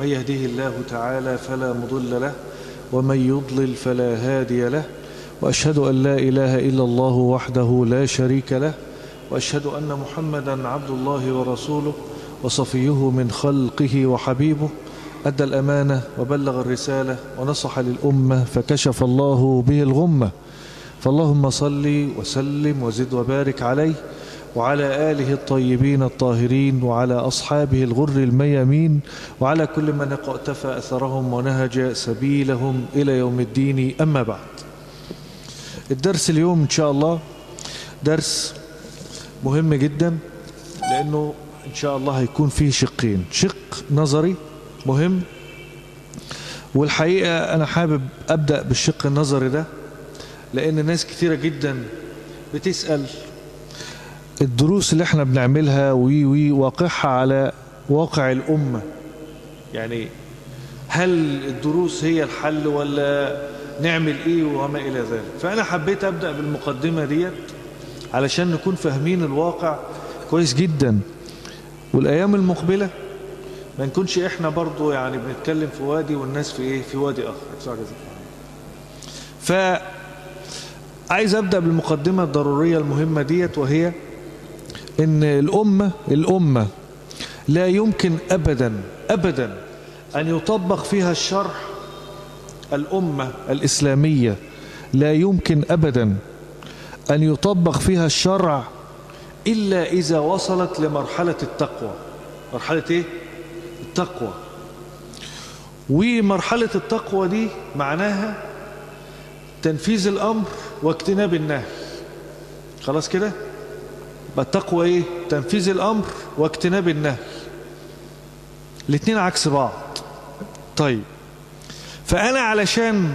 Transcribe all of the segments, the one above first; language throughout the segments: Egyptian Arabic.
من يهده الله تعالى فلا مضل له ومن يضلل فلا هادي له وأشهد أن لا إله إلا الله وحده لا شريك له وأشهد أن محمدا عبد الله ورسوله وصفيه من خلقه وحبيبه أدى الأمانة وبلغ الرسالة ونصح للأمة فكشف الله به الغمة فاللهم صل وسلم وزد وبارك عليه وعلى آله الطيبين الطاهرين وعلى أصحابه الغر الميامين وعلى كل من اقتفى أثرهم ونهج سبيلهم إلى يوم الدين أما بعد الدرس اليوم إن شاء الله درس مهم جدا لأنه إن شاء الله هيكون فيه شقين شق نظري مهم والحقيقة أنا حابب أبدأ بالشق النظري ده لأن ناس كتيرة جدا بتسأل الدروس اللي احنا بنعملها وي وي واقعها على واقع الأمة يعني هل الدروس هي الحل ولا نعمل ايه وما إلى ذلك فأنا حبيت أبدأ بالمقدمة ديت علشان نكون فاهمين الواقع كويس جدا والأيام المقبلة ما نكونش احنا برضو يعني بنتكلم في وادي والناس في ايه في وادي اخر ف عايز ابدا بالمقدمه الضروريه المهمه ديت وهي ان الامه الامه لا يمكن ابدا ابدا ان يطبق فيها الشرع الامه الاسلاميه لا يمكن ابدا ان يطبق فيها الشرع الا اذا وصلت لمرحله التقوى مرحله ايه التقوى ومرحلة التقوى دي معناها تنفيذ الأمر واجتناب النهي خلاص كده يبقى التقوى ايه تنفيذ الأمر واجتناب النهي الاتنين عكس بعض طيب فأنا علشان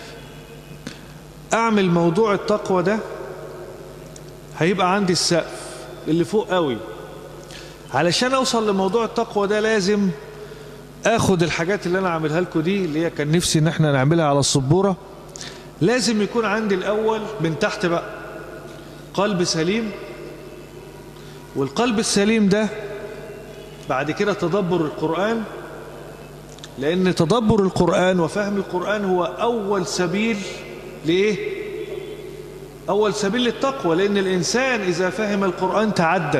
أعمل موضوع التقوى ده هيبقى عندي السقف اللي فوق قوي علشان اوصل لموضوع التقوى ده لازم اخد الحاجات اللي انا عاملها لكم دي اللي هي كان نفسي ان احنا نعملها على السبورة لازم يكون عندي الاول من تحت بقى قلب سليم والقلب السليم ده بعد كده تدبر القرآن لان تدبر القرآن وفهم القرآن هو اول سبيل لايه اول سبيل للتقوى لان الانسان اذا فهم القرآن تعدل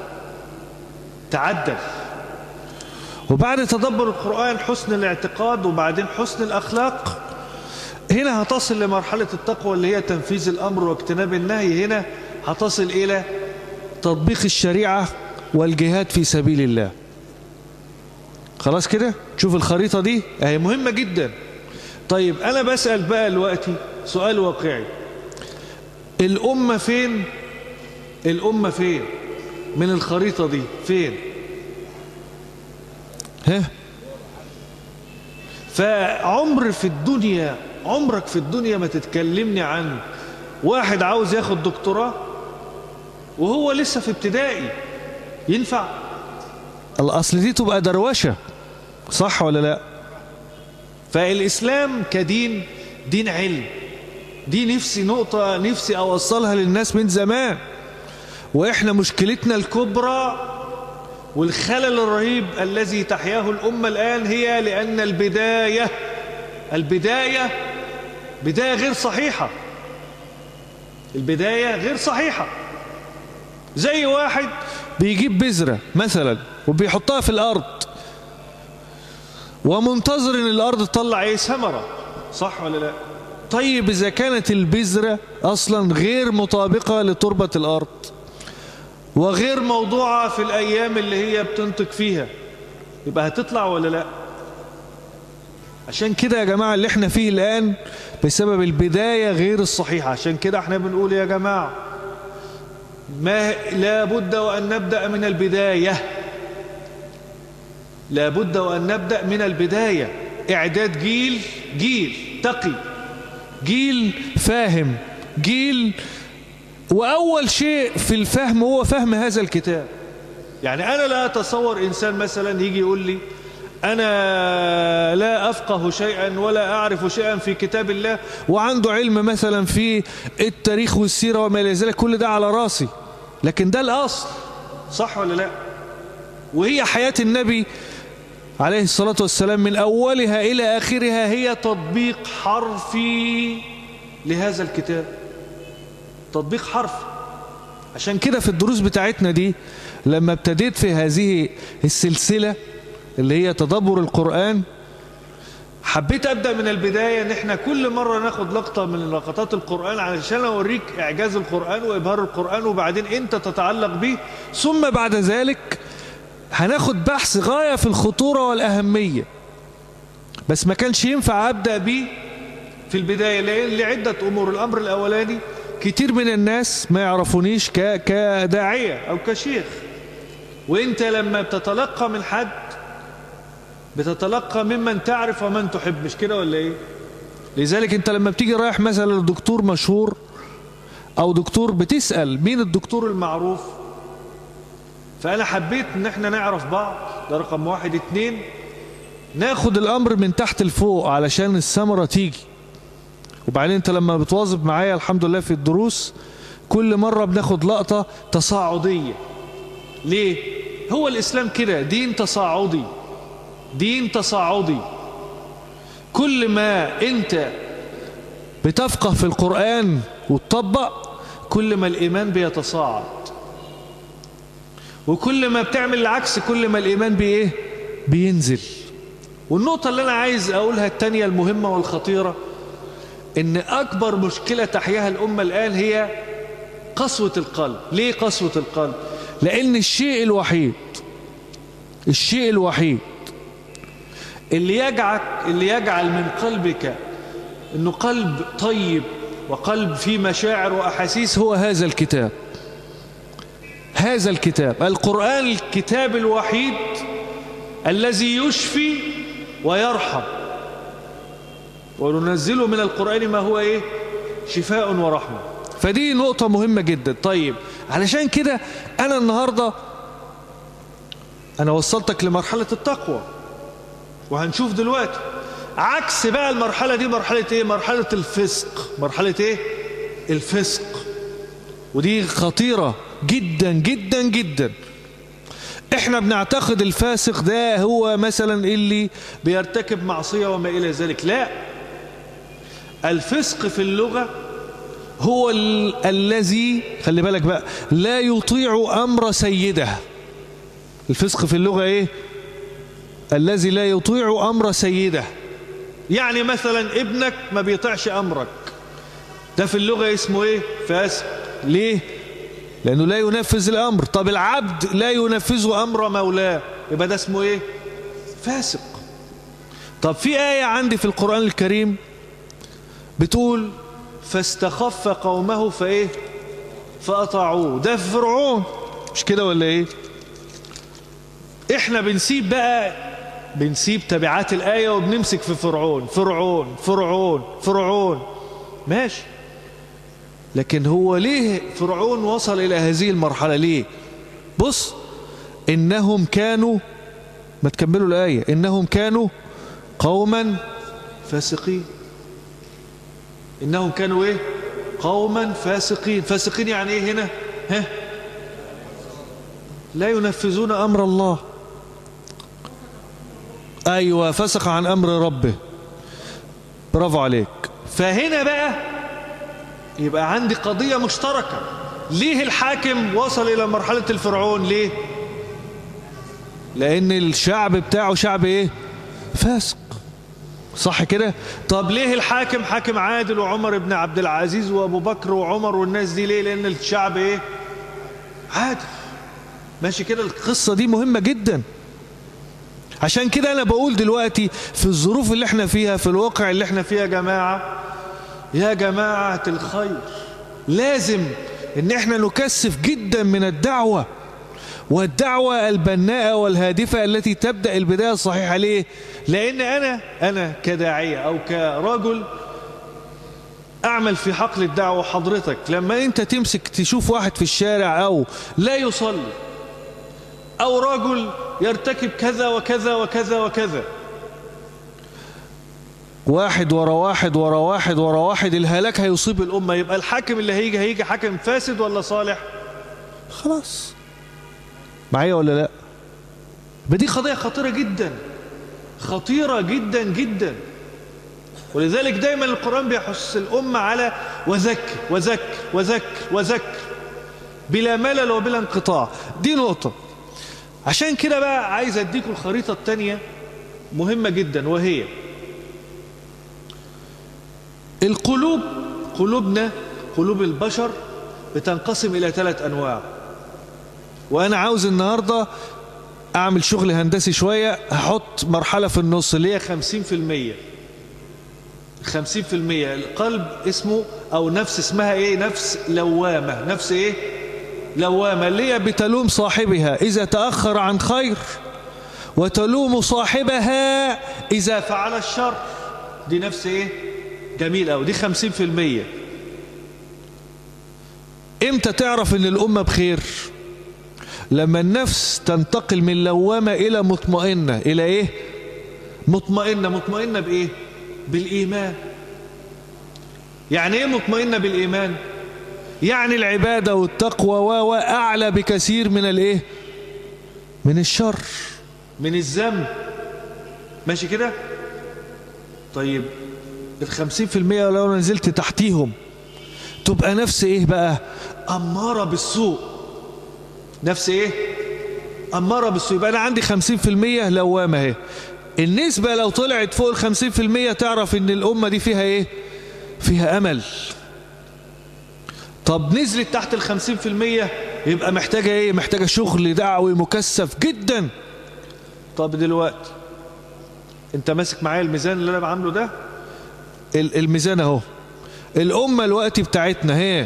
تعدل وبعد تدبر القرآن حسن الاعتقاد وبعدين حسن الأخلاق هنا هتصل لمرحلة التقوى اللي هي تنفيذ الأمر واجتناب النهي هنا هتصل إلى تطبيق الشريعة والجهاد في سبيل الله خلاص كده شوف الخريطة دي اهي مهمة جدا طيب أنا بسأل بقى دلوقتي سؤال واقعي الأمة فين الأمة فين من الخريطة دي فين ها فعمر في الدنيا عمرك في الدنيا ما تتكلمني عن واحد عاوز ياخد دكتوراه وهو لسه في ابتدائي ينفع الأصل دي تبقى دروشة صح ولا لا فالإسلام كدين دين علم دي نفسي نقطة نفسي أوصلها للناس من زمان وإحنا مشكلتنا الكبرى والخلل الرهيب الذي تحياه الأمة الآن هي لأن البداية البداية بداية غير صحيحة البداية غير صحيحة زي واحد بيجيب بذرة مثلا وبيحطها في الأرض ومنتظر ان الأرض تطلع ايه ثمرة صح ولا لا طيب إذا كانت البذرة أصلا غير مطابقة لتربة الأرض وغير موضوعة في الأيام اللي هي بتنطق فيها يبقى هتطلع ولا لا عشان كده يا جماعة اللي احنا فيه الآن بسبب البداية غير الصحيحة عشان كده احنا بنقول يا جماعة ما لا بد وأن نبدأ من البداية لا بد وأن نبدأ من البداية إعداد جيل جيل تقي جيل فاهم جيل وأول شيء في الفهم هو فهم هذا الكتاب يعني أنا لا أتصور إنسان مثلا يجي يقول لي أنا لا أفقه شيئا ولا أعرف شيئا في كتاب الله وعنده علم مثلا في التاريخ والسيرة وما إلى ذلك كل ده على راسي لكن ده الأصل صح ولا لا وهي حياة النبي عليه الصلاة والسلام من أولها إلى آخرها هي تطبيق حرفي لهذا الكتاب تطبيق حرفي عشان كده في الدروس بتاعتنا دي لما ابتديت في هذه السلسلة اللي هي تدبر القرآن حبيت أبدأ من البداية ان احنا كل مرة ناخد لقطة من لقطات القرآن علشان أوريك إعجاز القرآن وإبهار القرآن وبعدين أنت تتعلق به ثم بعد ذلك هناخد بحث غاية في الخطورة والأهمية بس ما كانش ينفع أبدأ بيه في البداية لأن لعدة أمور الأمر الأولاني كتير من الناس ما يعرفونيش ك... كداعية أو كشيخ وانت لما بتتلقى من حد بتتلقى ممن تعرف ومن تحب مش كده ولا ايه لذلك انت لما بتيجي رايح مثلا لدكتور مشهور او دكتور بتسأل مين الدكتور المعروف فانا حبيت ان احنا نعرف بعض ده رقم واحد اتنين ناخد الامر من تحت لفوق علشان الثمرة تيجي وبعدين انت لما بتواظب معايا الحمد لله في الدروس كل مرة بناخد لقطة تصاعدية ليه هو الاسلام كده دين تصاعدي دين تصاعدي كل ما انت بتفقه في القرآن وتطبق كل ما الإيمان بيتصاعد وكل ما بتعمل العكس كل ما الإيمان بإيه بينزل والنقطة اللي أنا عايز أقولها التانية المهمة والخطيرة إن أكبر مشكلة تحياها الأمة الآن هي قسوة القلب ليه قسوة القلب لأن الشيء الوحيد الشيء الوحيد اللي يجعل اللي يجعل من قلبك انه قلب طيب وقلب فيه مشاعر واحاسيس هو هذا الكتاب هذا الكتاب القرآن الكتاب الوحيد الذي يشفي ويرحم وننزله من القرآن ما هو ايه شفاء ورحمة فدي نقطة مهمة جدا طيب علشان كده انا النهاردة انا وصلتك لمرحلة التقوى وهنشوف دلوقتي عكس بقى المرحلة دي مرحلة ايه مرحلة الفسق مرحلة ايه الفسق ودي خطيرة جدا جدا جدا احنا بنعتقد الفاسق ده هو مثلا اللي بيرتكب معصية وما الى ذلك لا الفسق في اللغة هو ال الذي خلي بالك بقى لا يطيع امر سيده الفسق في اللغة ايه الذي لا يطيع أمر سيده يعني مثلا ابنك ما بيطيعش أمرك ده في اللغة اسمه ايه فاسق ليه لأنه لا ينفذ الأمر طب العبد لا ينفذ أمر مولاه يبقى ده اسمه ايه فاسق طب في آية عندي في القرآن الكريم بتقول فاستخف قومه فايه فأطاعوه ده في فرعون مش كده ولا ايه احنا بنسيب بقى بنسيب تبعات الآية وبنمسك في فرعون فرعون فرعون فرعون ماشي لكن هو ليه فرعون وصل إلى هذه المرحلة ليه بص إنهم كانوا ما تكملوا الآية إنهم كانوا قوما فاسقين إنهم كانوا إيه قوما فاسقين فاسقين يعني إيه هنا ها لا ينفذون أمر الله أيوة فسق عن أمر ربه برافو عليك فهنا بقى يبقى عندي قضية مشتركة ليه الحاكم وصل إلى مرحلة الفرعون ليه لأن الشعب بتاعه شعب إيه فاسق صح كده طب ليه الحاكم حاكم عادل وعمر بن عبد العزيز وابو بكر وعمر والناس دي ليه لان الشعب ايه عادل ماشي كده القصة دي مهمة جدا عشان كده انا بقول دلوقتي في الظروف اللي احنا فيها في الواقع اللي احنا فيها يا جماعة يا جماعة الخير لازم ان احنا نكثف جدا من الدعوة والدعوة البناءة والهادفة التي تبدأ البداية الصحيحة ليه لان انا انا كداعية او كرجل اعمل في حقل الدعوة حضرتك لما انت تمسك تشوف واحد في الشارع او لا يصلي او رجل يرتكب كذا وكذا وكذا وكذا واحد ورا واحد ورا واحد ورا واحد الهلاك هيصيب الأمة يبقى الحاكم اللي هيجي هيجي حاكم فاسد ولا صالح خلاص معايا ولا لا بدي قضية خطيرة جدا خطيرة جدا جدا ولذلك دايما القرآن بيحث الأمة على وذكر وذكر وذكر وذكر بلا ملل وبلا انقطاع دي نقطة عشان كده بقى عايز اديكم الخريطة التانية مهمة جدا وهي القلوب قلوبنا قلوب البشر بتنقسم إلى ثلاث أنواع وأنا عاوز النهاردة أعمل شغل هندسي شوية هحط مرحلة في النص اللي هي خمسين في المية خمسين في المية القلب اسمه أو نفس اسمها إيه نفس لوامة نفس إيه لوامة اللي هي بتلوم صاحبها إذا تأخر عن خير وتلوم صاحبها إذا فعل الشر دي نفس إيه جميل أوي دي خمسين في المية إمتى تعرف إن الأمة بخير لما النفس تنتقل من لوامة إلى مطمئنة إلى إيه مطمئنة مطمئنة بإيه بالإيمان يعني إيه مطمئنة بالإيمان يعني العبادة والتقوى و أعلى بكثير من الإيه من الشر من الذنب ماشي كده طيب الخمسين في المية لو نزلت تحتيهم تبقى نفس ايه بقى أمارة بالسوء نفس ايه أمارة بالسوء يبقى أنا عندي خمسين في المية لوامة اهي النسبة لو طلعت فوق الخمسين في المية تعرف ان الأمة دي فيها ايه فيها أمل طب نزلت تحت الخمسين في المية يبقى محتاجة ايه محتاجة شغل دعوي مكثف جدا طب دلوقتي انت ماسك معايا الميزان اللي انا بعمله ده الميزان اهو الامه الوقت بتاعتنا هي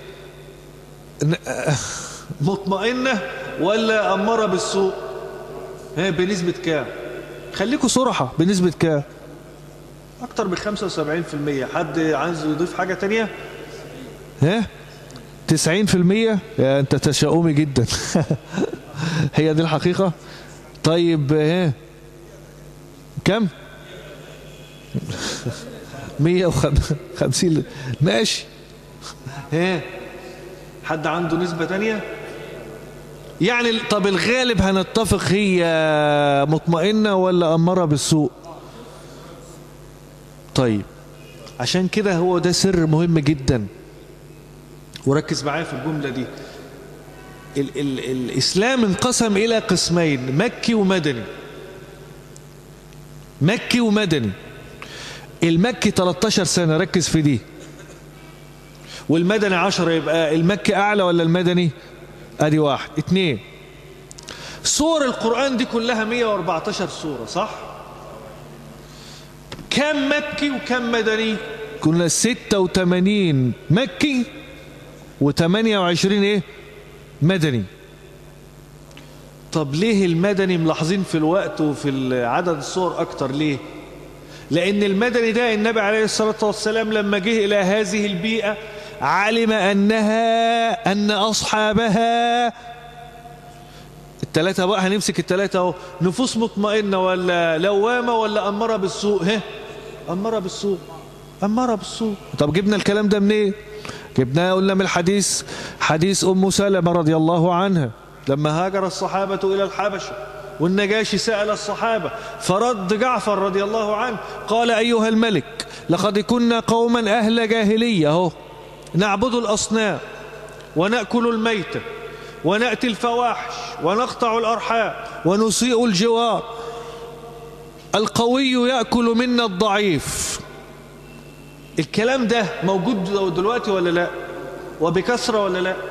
مطمئنه ولا اماره بالسوء هي بنسبه كام خليكم صراحه بنسبه كام اكتر من 75% حد عايز يضيف حاجه تانية ها 90% يا انت تشاؤمي جدا هي دي الحقيقه طيب ها كم مية وخمسين ماشي ها حد عنده نسبة تانية يعني طب الغالب هنتفق هي مطمئنة ولا أمارة بالسوء طيب عشان كده هو ده سر مهم جدا وركز معايا في الجملة دي ال ال الإسلام انقسم إلى قسمين مكي ومدني مكي ومدني المكي 13 سنة ركز في دي والمدني 10 يبقى المكي أعلى ولا المدني أدي واحد اتنين سور القرآن دي كلها 114 سورة صح كم مكي وكم مدني كنا 86 مكي و28 ايه مدني طب ليه المدني ملاحظين في الوقت وفي عدد الصور اكتر ليه لان المدني ده النبي عليه الصلاة والسلام لما جه الى هذه البيئة علم انها ان اصحابها التلاتة بقى هنمسك التلاتة اهو نفوس مطمئنة ولا لوامة ولا أمارة بالسوء ها أمارة بالسوء أمارة بالسوء طب جبنا الكلام ده منين إيه؟ جبناه قلنا من الحديث حديث أم سلمة رضي الله عنها لما هاجر الصحابة إلى الحبشة والنجاشي سأل الصحابة فرد جعفر رضي الله عنه قال أيها الملك لقد كنا قوما أهل جاهلية اهو نعبد الأصنام ونأكل الميتة ونأتي الفواحش ونقطع الأرحام ونسيء الجوار القوي يأكل منا الضعيف الكلام ده موجود دلوقتي ولا لا وبكثرة ولا لا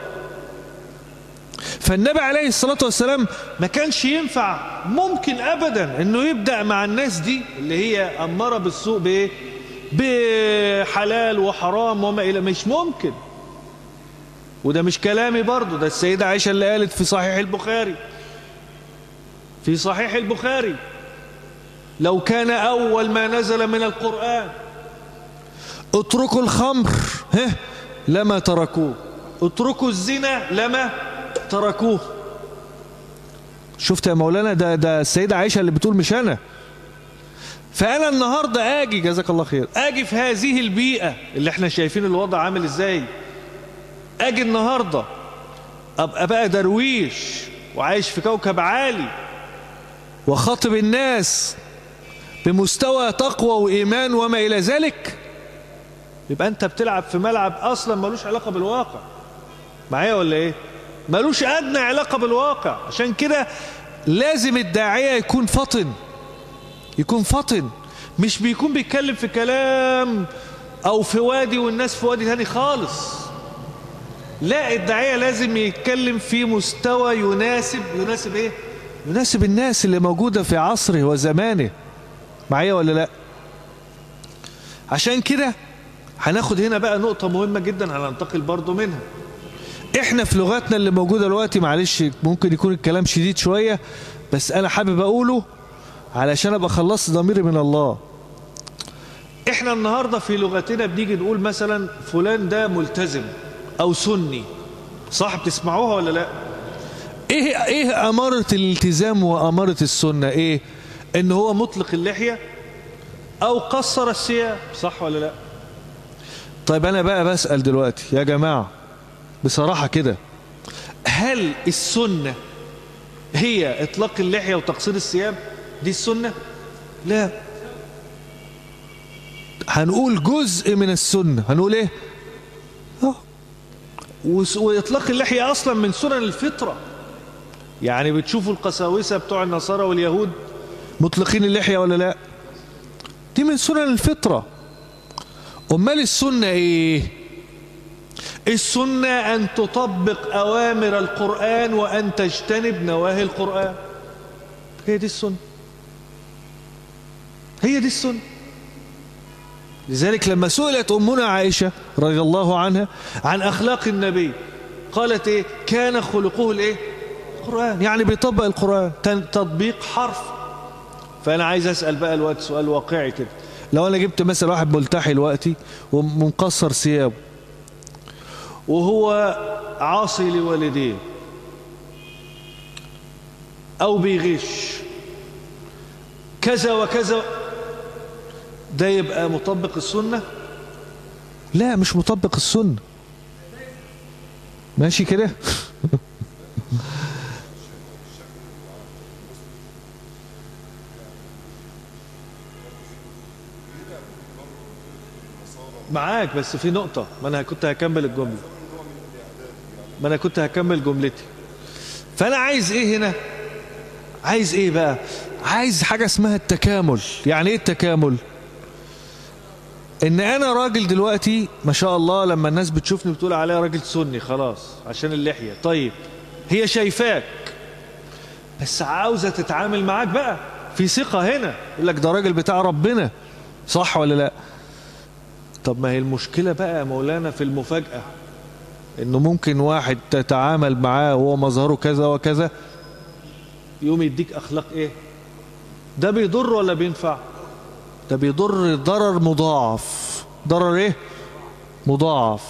فالنبي عليه الصلاة والسلام ما كانش ينفع ممكن أبدا أنه يبدأ مع الناس دي اللي هي أمارة بالسوء بإيه بحلال وحرام وما إلى مش ممكن وده مش كلامي برضو ده السيدة عائشة اللي قالت في صحيح البخاري في صحيح البخاري لو كان أول ما نزل من القرآن اتركوا الخمر ها لما تركوه اتركوا الزنا لما تركوه شفت يا مولانا ده ده السيدة عائشة اللي بتقول مش أنا فأنا النهاردة آجي جزاك الله خير آجي في هذه البيئة اللي احنا شايفين الوضع عامل ازاي اجي النهاردة ابقى بقى درويش وعايش في كوكب عالي وخاطب الناس بمستوى تقوى وإيمان وما إلى ذلك يبقى أنت بتلعب في ملعب أصلا ملوش علاقة بالواقع معايا ولا إيه ملوش أدنى علاقة بالواقع عشان كده لازم الداعية يكون فطن يكون فطن مش بيكون بيتكلم في كلام أو في وادي والناس في وادي تاني خالص لا الداعية لازم يتكلم في مستوى يناسب يناسب ايه يناسب الناس اللي موجودة في عصره وزمانه معايا ولا لا عشان كده هناخد هنا بقى نقطة مهمة جدا هننتقل برضو منها احنا في لغتنا اللي موجودة دلوقتي معلش ممكن يكون الكلام شديد شوية بس انا حابب اقوله علشان ابقى خلصت ضميري من الله احنا النهاردة في لغتنا بنيجي نقول مثلا فلان ده ملتزم او سني صح بتسمعوها ولا لا ايه ايه امارة الالتزام وامارة السنة ايه ان هو مطلق اللحية او قصر الثياب صح ولا لا طيب انا بقى بسأل دلوقتي يا جماعة بصراحة كده هل السنة هي اطلاق اللحية وتقصير الثياب دي السنة لا هنقول جزء من السنة هنقول ايه اه واطلاق اللحية اصلا من سنن الفطرة يعني بتشوفوا القساوسة بتوع النصارى واليهود مطلقين اللحية ولا لا دي من سنن الفطرة امال السنة ايه السنة ان تطبق اوامر القرآن وان تجتنب نواهي القرآن هي دي السنة هي دي السنة لذلك لما سئلت أمنا عائشة رضي الله عنها عن أخلاق النبي قالت إيه كان خلقه الإيه القرآن يعني بيطبق القرآن تطبيق حرف فأنا عايز أسأل بقى الوقت سؤال واقعي كده لو أنا جبت مثلا واحد ملتحي دلوقتي ومقصر ثيابه وهو عاصي لوالديه أو بيغش كذا وكذا ده يبقى مطبق السنة لا مش مطبق السنة ماشي كده معاك بس في نقطة ما أنا كنت هكمل الجملة ما أنا كنت هكمل جملتي فأنا عايز إيه هنا عايز إيه بقى عايز حاجة اسمها التكامل يعني إيه التكامل ان انا راجل دلوقتي ما شاء الله لما الناس بتشوفني بتقول عليا راجل سني خلاص عشان اللحية طيب هي شايفاك بس عاوزة تتعامل معاك بقى في ثقة هنا يقول لك ده راجل بتاع ربنا صح ولا لا طب ما هي المشكلة بقى يا مولانا في المفاجأة انه ممكن واحد تتعامل معاه وهو مظهره كذا وكذا يوم يديك اخلاق ايه ده بيضر ولا بينفع ده بيضر ضرر مضاعف ضرر ايه مضاعف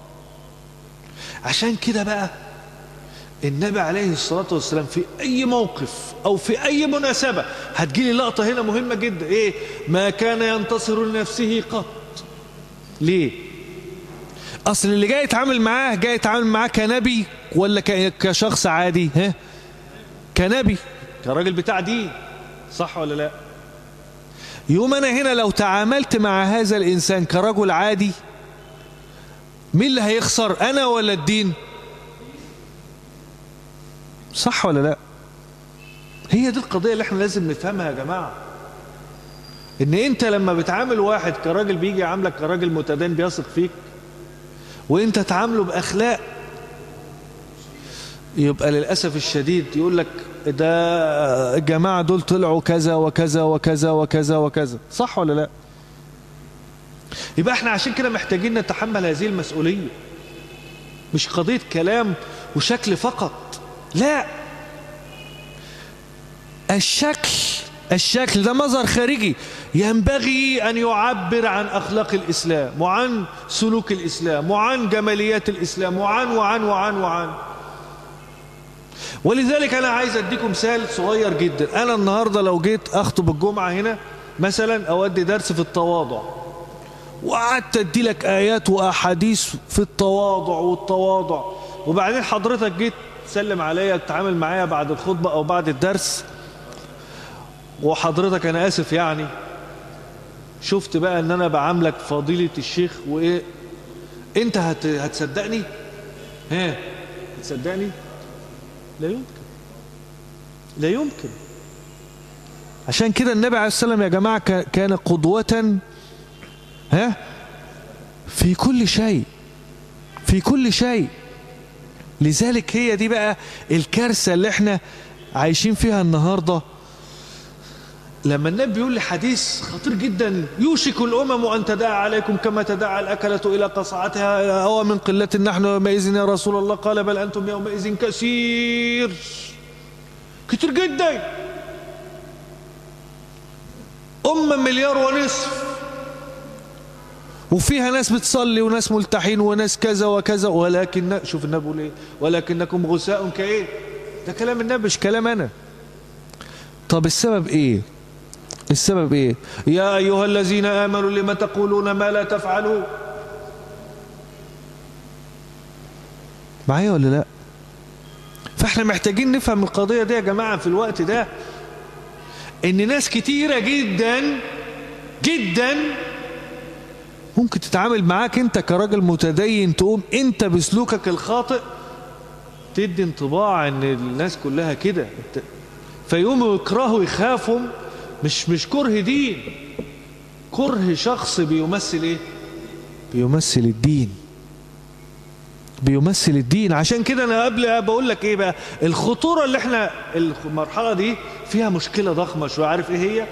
عشان كده بقى النبي عليه الصلاة والسلام في أي موقف أو في أي مناسبة هتجيلي لقطة هنا مهمة جدا إيه ما كان ينتصر لنفسه قط ليه أصل اللي جاي يتعامل معاه جاي يتعامل معاه كنبي ولا كشخص عادي ها كنبي كراجل بتاع دين صح ولا لا يوم أنا هنا لو تعاملت مع هذا الإنسان كرجل عادي مين اللي هيخسر أنا ولا الدين صح ولا لا هي دي القضية اللي احنا لازم نفهمها يا جماعة ان انت لما بتعامل واحد كراجل بيجي يعاملك كراجل متدين بيثق فيك وانت تعامله باخلاق يبقى للأسف الشديد يقول لك ده الجماعة دول طلعوا كذا وكذا وكذا وكذا وكذا صح ولا لا يبقى احنا عشان كده محتاجين نتحمل هذه المسؤولية مش قضية كلام وشكل فقط لا الشكل الشكل ده مظهر خارجي ينبغي أن يعبر عن أخلاق الإسلام وعن سلوك الإسلام وعن جماليات الإسلام وعن وعن وعن وعن ولذلك أنا عايز أديكم مثال صغير جدا أنا النهاردة لو جيت أخطب الجمعة هنا مثلا أودي درس في التواضع وقعدت أدي لك آيات وأحاديث في التواضع والتواضع وبعدين حضرتك جيت تسلم عليا تتعامل معايا بعد الخطبة أو بعد الدرس وحضرتك انا اسف يعني شفت بقى ان انا بعاملك فضيلة الشيخ وايه انت هت... هتصدقني ها هتصدقني لا يمكن لا يمكن عشان كده النبي عليه السلام يا جماعة ك- كان قدوة ها في كل شيء في كل شيء لذلك هي دي بقى الكارثة اللي احنا عايشين فيها النهاردة لما النبي بيقول لي حديث خطير جدا يوشك الأمم أن تداعى عليكم كما تداعى الأكلة إلى قصعتها أو من قلة نحن يومئذ يا رسول الله قال بل أنتم يومئذ كثير كتير جدا أمة مليار ونصف وفيها ناس بتصلي وناس ملتحين وناس كذا وكذا ولكن شوف النبي بيقول ايه ولكنكم غثاء كايه ده كلام النبي مش كلام انا طب السبب ايه السبب ايه يا ايها الذين امنوا لما تقولون ما لا تفعلون معايا ولا لا فاحنا محتاجين نفهم القضية دي يا جماعة في الوقت ده ان ناس كتيرة جدا جدا ممكن تتعامل معاك انت كراجل متدين تقوم انت بسلوكك الخاطئ تدي انطباع ان الناس كلها كده انت- فيقوموا يكرهوا يخافوا مش مش كره دين كره شخص بيمثل ايه بيمثل الدين بيمثل الدين عشان كده انا قبل بقول لك ايه بقى الخطوره اللي احنا المرحله دي فيها مشكله ضخمه شويه عارف ايه هي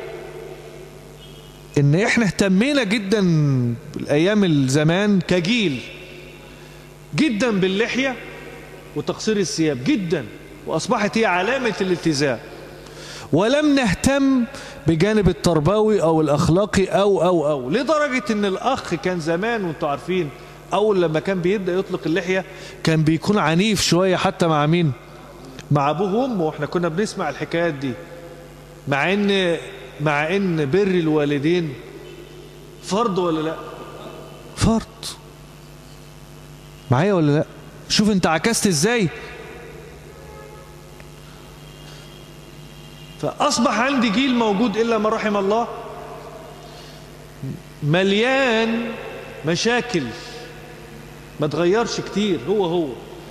ان احنا اهتمينا جدا بالايام الزمان كجيل جدا باللحيه وتقصير الثياب جدا واصبحت هي علامه الالتزام ولم نهتم بجانب التربوي او الاخلاقي او او او لدرجه ان الاخ كان زمان وانتوا عارفين اول لما كان بيبدا يطلق اللحيه كان بيكون عنيف شويه حتى مع مين مع ابوه وامه واحنا كنا بنسمع الحكايات دي مع ان مع ان بر الوالدين فرض ولا لا فرض معايا ولا لا شوف انت عكست ازاي فاصبح عندي جيل موجود الا ما رحم الله مليان مشاكل ما تغيرش كتير هو هو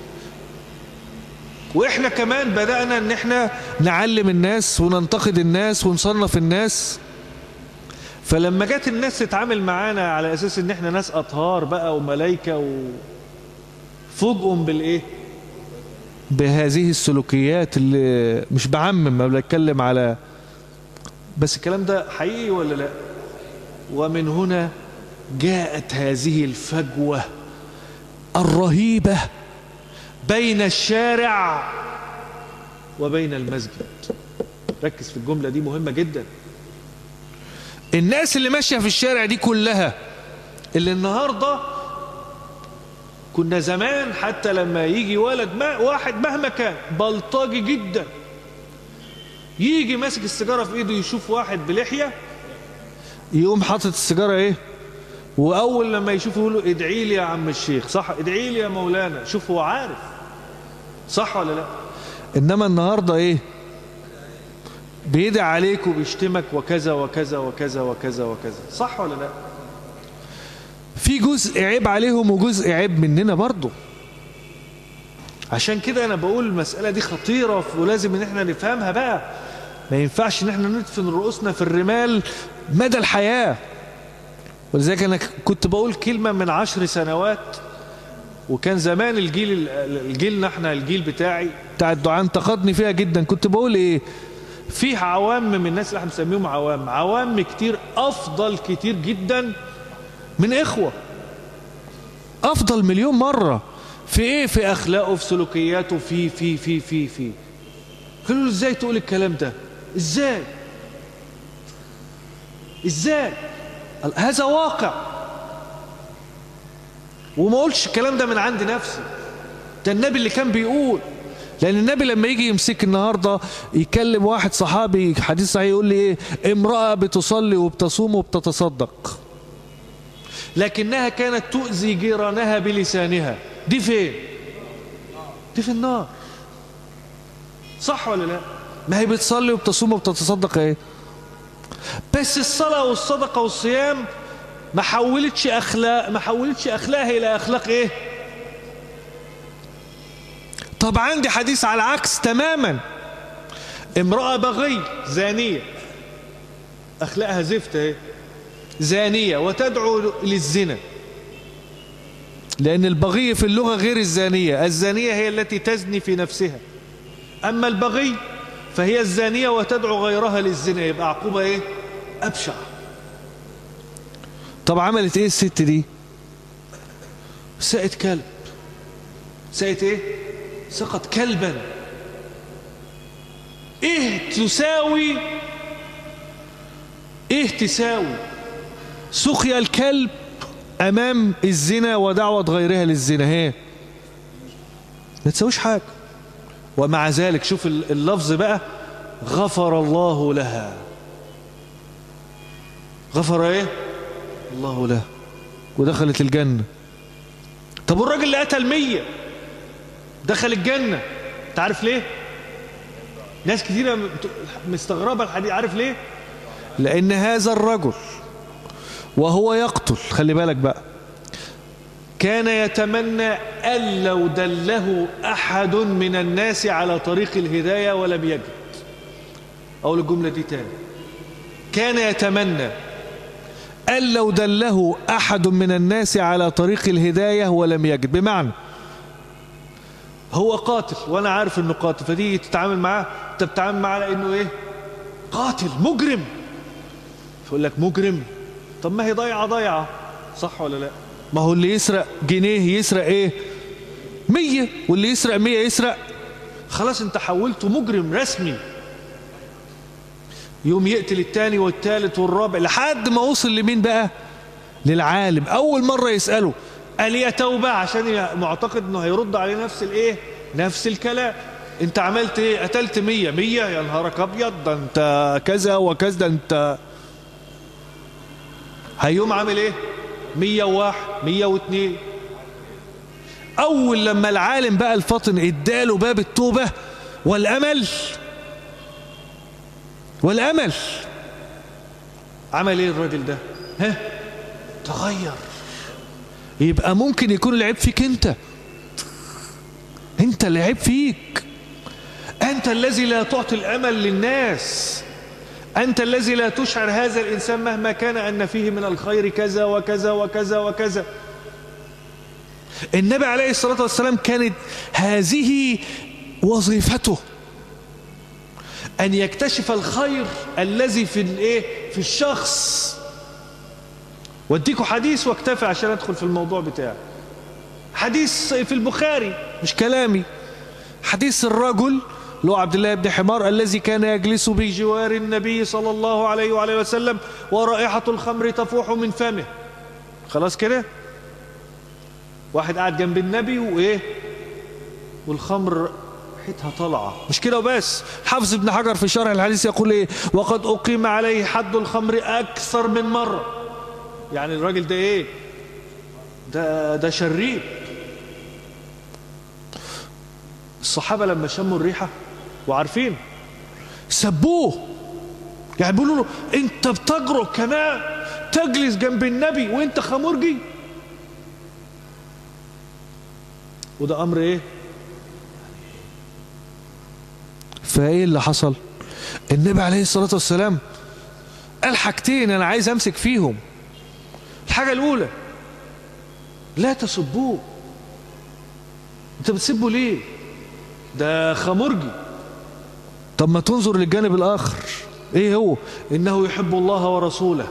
واحنا كمان بدأنا ان احنا نعلم الناس وننتقد الناس ونصنف الناس فلما جت الناس تتعامل معانا على اساس ان احنا ناس اطهار بقى وملايكة و فوجئهم بالايه بهذه السلوكيات اللي مش بعمم ما بتكلم على بس الكلام ده حقيقي ولا لا ومن هنا جاءت هذه الفجوة الرهيبة بين الشارع وبين المسجد ركز في الجملة دي مهمة جدا الناس اللي ماشية في الشارع دي كلها اللي النهاردة كنا زمان حتى لما يجي ولد ما واحد مهما كان بلطجي جدا يجي ماسك السيجارة في ايده يشوف واحد بلحية يقوم حاطط السيجارة ايه واول لما يشوفه يقول له ادعي لي يا عم الشيخ صح ادعي لي يا مولانا شوف هو عارف صح ولا لا انما النهارده ايه بيدعي عليك وبيشتمك وكذا وكذا وكذا وكذا وكذا صح ولا لا في جزء عيب عليهم وجزء عيب مننا برضه عشان كده انا بقول المسألة دي خطيرة ولازم ان احنا نفهمها بقى ما ينفعش ان احنا ندفن رؤوسنا في الرمال مدى الحياة ولذلك انا كنت بقول كلمة من عشر سنوات وكان زمان الجيل الجيلنا احنا الجيل بتاعي بتاع الدعاء انتقدني فيها جدا كنت بقول ايه في عوام من الناس اللي احنا بنسميهم عوام عوام كتير افضل كتير جدا من اخوة افضل مليون مرة في ايه في اخلاقه في سلوكياته في في في في في قالوا له ازاي تقول الكلام ده ازاي ازاي هذا واقع وما اقولش الكلام ده من عند نفسي ده النبي اللي كان بيقول لان النبي لما يجي يمسك النهارده يكلم واحد صحابي حديث صحيح يقول لي ايه امراه بتصلي وبتصوم وبتتصدق لكنها كانت تؤذي جيرانها بلسانها دي فين دي في النار صح ولا لا ما هي بتصلي وبتصوم وبتتصدق ايه بس الصلاة والصدقة والصيام ما حولتش أخلاق ما حولتش أخلاقها إلى أخلاق إيه طب عندي حديث على العكس تماما امرأة بغي زانية أخلاقها زفت اهي زانية وتدعو للزنا لأن البغي في اللغة غير الزانية الزانية هي التي تزني في نفسها أما البغي فهي الزانية وتدعو غيرها للزنا يبقى عقوبة إيه أبشع طب عملت إيه الست دي سقت كلب سقت إيه سقط كلبا إيه تساوي إيه تساوي سقيا الكلب أمام الزنا ودعوة غيرها للزنا هي ما تساويش حاجة ومع ذلك شوف اللفظ بقى غفر الله لها غفر ايه الله لها ودخلت الجنة طب والراجل اللي قتل مية دخل الجنة انت عارف ليه ناس كثيرة مستغربة الحديث عارف ليه لأن هذا الرجل وهو يقتل خلي بالك بقى كان يتمنى أن لو دله أحد من الناس على طريق الهداية ولم يجد أقول الجملة دي تاني كان يتمنى أن لو دله أحد من الناس على طريق الهداية ولم يجد بمعنى هو قاتل وأنا عارف أنه قاتل فتيجي تتعامل معاه أنت بتتعامل معاه لأنه إيه قاتل مجرم فيقول لك مجرم طب ما هي ضيعة ضيعة صح ولا لا ما هو اللي يسرق جنيه يسرق ايه مية واللي يسرق مية يسرق خلاص انت حولته مجرم رسمي يوم يقتل التاني والتالت والرابع لحد ما وصل لمين بقى للعالم اول مرة يسأله قال يا توبة عشان معتقد انه هيرد عليه نفس الايه نفس الكلام انت عملت ايه قتلت مية مية يا نهارك ابيض ده انت كذا وكذا ده انت هيوم عامل ايه مية وواحد مية واتنين اول لما العالم بقى الفاطن اداله باب التوبة والامل والامل عمل ايه الراجل ده ها تغير يبقى ممكن يكون العيب فيك انت انت اللي عيب فيك انت الذي لا تعطي الامل للناس أنت الذي لا تشعر هذا الإنسان مهما كان أن فيه من الخير كذا وكذا وكذا وكذا النبي عليه الصلاة والسلام كانت هذه وظيفته أن يكتشف الخير الذي في الايه في الشخص واديكوا حديث واكتفي عشان ادخل في الموضوع بتاعي حديث في البخاري مش كلامي حديث الرجل له عبد الله بن حمار الذي كان يجلس بجوار النبي صلى الله عليه وعليه وسلم ورائحة الخمر تفوح من فمه خلاص كده واحد قاعد جنب النبي وايه والخمر ريحتها طالعه مش كده وبس حافظ ابن حجر في شرح الحديث يقول ايه وقد اقيم عليه حد الخمر اكثر من مره يعني الراجل ده ايه ده ده شرير الصحابه لما شموا الريحه وعارفين سبوه يعني بيقولوا له انت بتجرؤ كمان تجلس جنب النبي وانت خمرجي وده امر ايه فايه اللي حصل النبي عليه الصلاة والسلام قال حاجتين انا عايز امسك فيهم الحاجة الاولى لا تسبوه انت بتسبه ليه ده خمرجي طب ما تنظر للجانب الآخر ايه هو انه يحب الله ورسوله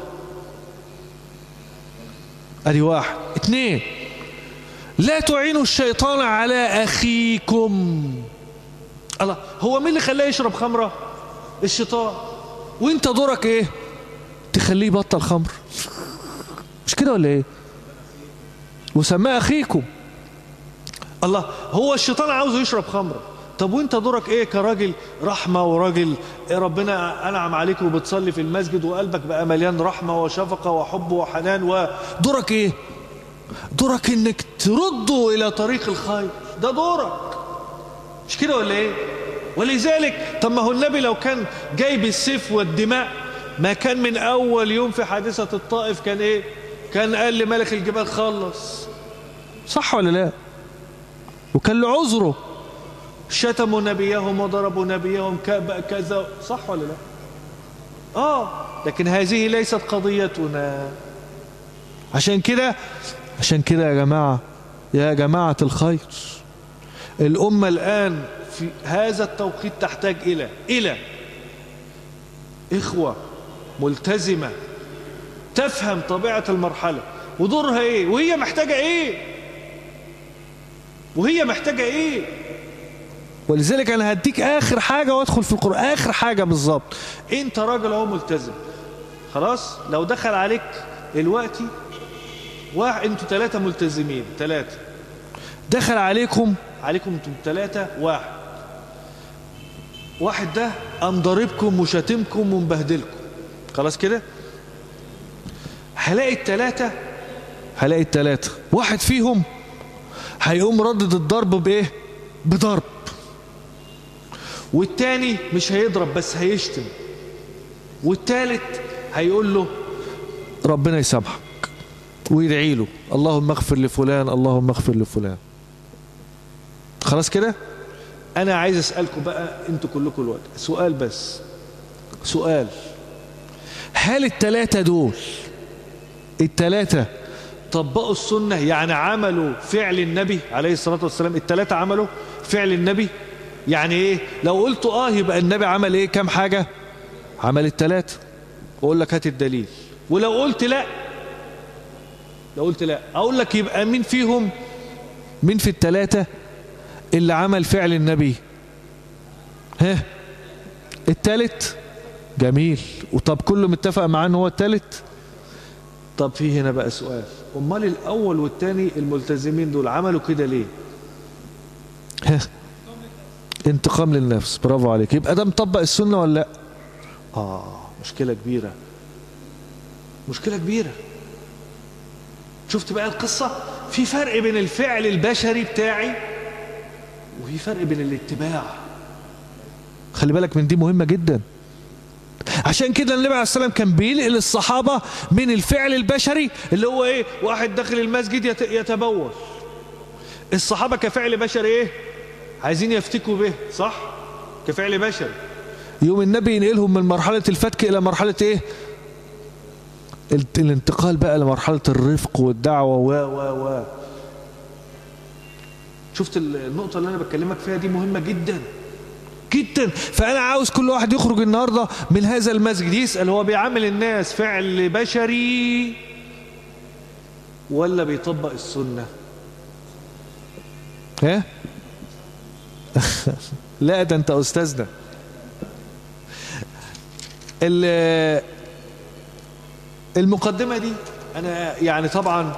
ادي واحد اتنين لا تعينوا الشيطان على اخيكم الله هو مين اللي خلاه يشرب خمرة الشيطان وانت دورك ايه تخليه يبطل خمر مش كده ولا ايه وسماه اخيكم الله هو الشيطان عاوزه يشرب خمره طب وانت دورك ايه كراجل رحمة وراجل إيه ربنا انعم عليك وبتصلي في المسجد وقلبك بقى مليان رحمة وشفقة وحب وحنان ودورك ايه دورك انك ترده الى طريق الخير ده دورك مش كده ولا ايه ولذلك طب ما هو النبي لو كان جايب السيف والدماء ما كان من اول يوم في حادثة الطائف كان ايه كان قال لملك الجبال خلص صح ولا لا وكان له عذره شتموا نبيهم وضربوا نبيهم كذا صح ولا لا اه لكن هذه ليست قضيتنا عشان كده عشان كده يا جماعة يا جماعة الخير الأمة الآن في هذا التوقيت تحتاج إلى إلى إخوة ملتزمة تفهم طبيعة المرحلة ودورها إيه وهي محتاجة إيه وهي محتاجة إيه ولذلك أنا هديك آخر حاجة وادخل في القرآن آخر حاجة بالظبط أنت راجل أهو ملتزم خلاص لو دخل عليك دلوقتي واحد انتوا ثلاثة ملتزمين ثلاثة دخل عليكم عليكم انتم ثلاثة واحد واحد ده قام ضاربكم وشاتمكم ومبهدلكم خلاص كده هلاقي الثلاثة هلاقي الثلاثة واحد فيهم هيقوم ردد الضرب بايه بضرب والتاني مش هيضرب بس هيشتم والتالت هيقول له ربنا يسامحك ويدعي له اللهم اغفر لفلان اللهم اغفر لفلان خلاص كده انا عايز اسالكم بقى انتوا كلكم الوقت سؤال بس سؤال هل التلاتة دول التلاتة طبقوا السنة يعني عملوا فعل النبي عليه الصلاة والسلام التلاتة عملوا فعل النبي يعني ايه لو قلت اه يبقى النبي عمل ايه كم حاجة عمل التلاتة واقول لك هات الدليل ولو قلت لا لو قلت لا اقول لك يبقى مين فيهم مين في التلاتة اللي عمل فعل النبي ها التالت جميل وطب كله متفق معاه ان هو التالت طب في هنا بقى سؤال امال الاول والتاني الملتزمين دول عملوا كده ليه ها انتقام للنفس برافو عليك يبقى ده مطبق السنة ولا لا اه مشكلة كبيرة مشكلة كبيرة شفت بقى القصة في فرق بين الفعل البشري بتاعي وفي فرق بين الاتباع خلي بالك من دي مهمة جدا عشان كده النبي عليه السلام كان بينقل الصحابة من الفعل البشري اللي هو ايه واحد داخل المسجد يتبول الصحابة كفعل بشري ايه عايزين يفتكوا به صح كفعل بشري يوم النبي ينقلهم من مرحلة الفتك إلى مرحلة إيه الانتقال بقى لمرحلة الرفق والدعوة و و و شفت النقطة اللي أنا بكلمك فيها دي مهمة جدا جدا فأنا عاوز كل واحد يخرج النهاردة من هذا المسجد يسأل هو بيعامل الناس فعل بشري ولا بيطبق السنة ها لا ده انت استاذنا المقدمة دي انا يعني طبعا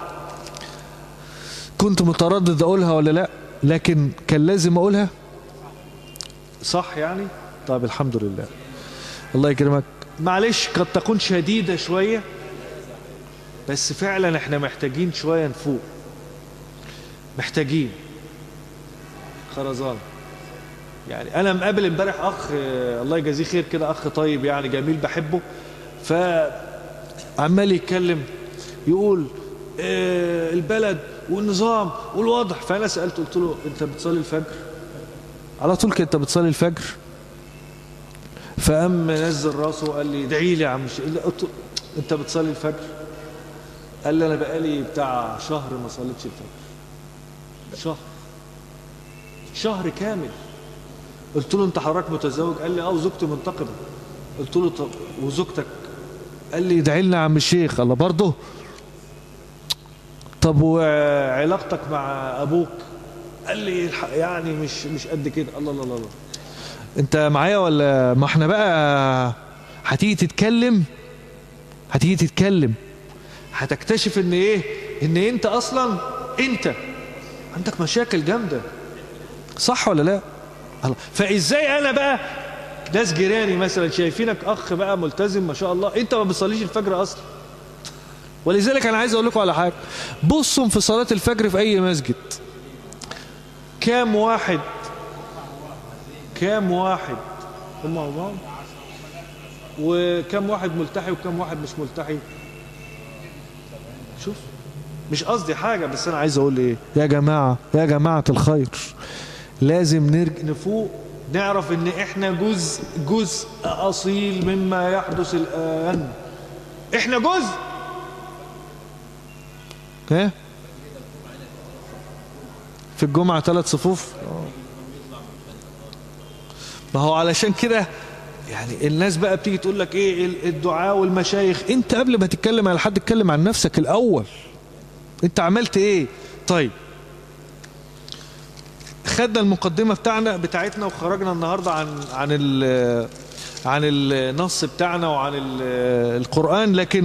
كنت متردد اقولها ولا لا لكن كان لازم اقولها صح يعني طيب الحمد لله الله يكرمك معلش قد تكون شديدة شوية بس فعلا احنا محتاجين شوية نفوق محتاجين خرزان يعني انا مقابل امبارح اخ الله يجازيه خير كده اخ طيب يعني جميل بحبه فعمال يتكلم يقول آه البلد والنظام والوضع فانا سالته قلت له انت بتصلي الفجر على طول كده انت بتصلي الفجر فقام نزل راسه وقال لي ادعي لي يا عم قلت انت بتصلي الفجر قال لي انا بقالي بتاع شهر ما صليتش الفجر شهر شهر كامل قلت له انت حضرتك متزوج قال لي اه وزوجتي منتقبه قلت له طب وزوجتك قال لي ادعي لنا يا عم الشيخ الله برضه طب وعلاقتك مع ابوك قال لي يعني مش مش قد كده الله الله الله انت معايا ولا ما احنا بقى هتيجي تتكلم هتيجي تتكلم هتكتشف ان ايه ان انت اصلا انت عندك مشاكل جامده صح ولا لا الله فازاي انا بقى ناس جيراني مثلا شايفينك اخ بقى ملتزم ما شاء الله انت ما بتصليش الفجر اصلا ولذلك انا عايز اقول لكم على حاجه بصوا في صلاه الفجر في اي مسجد كام واحد كام واحد هم هم وكم واحد ملتحي وكم واحد مش ملتحي شوف مش قصدي حاجة بس أنا عايز أقول إيه يا جماعة يا جماعة الخير لازم نرجع نفوق نعرف إن إحنا جزء جزء أصيل مما يحدث الآن إحنا جزء ها في الجمعة ثلاث صفوف ما هو علشان كده يعني الناس بقى بتيجي تقول لك ايه الدعاء والمشايخ انت قبل ما تتكلم على حد اتكلم عن نفسك الاول انت عملت ايه طيب خدنا المقدمة بتاعنا بتاعتنا وخرجنا النهاردة عن عن ال عن النص بتاعنا وعن القرآن لكن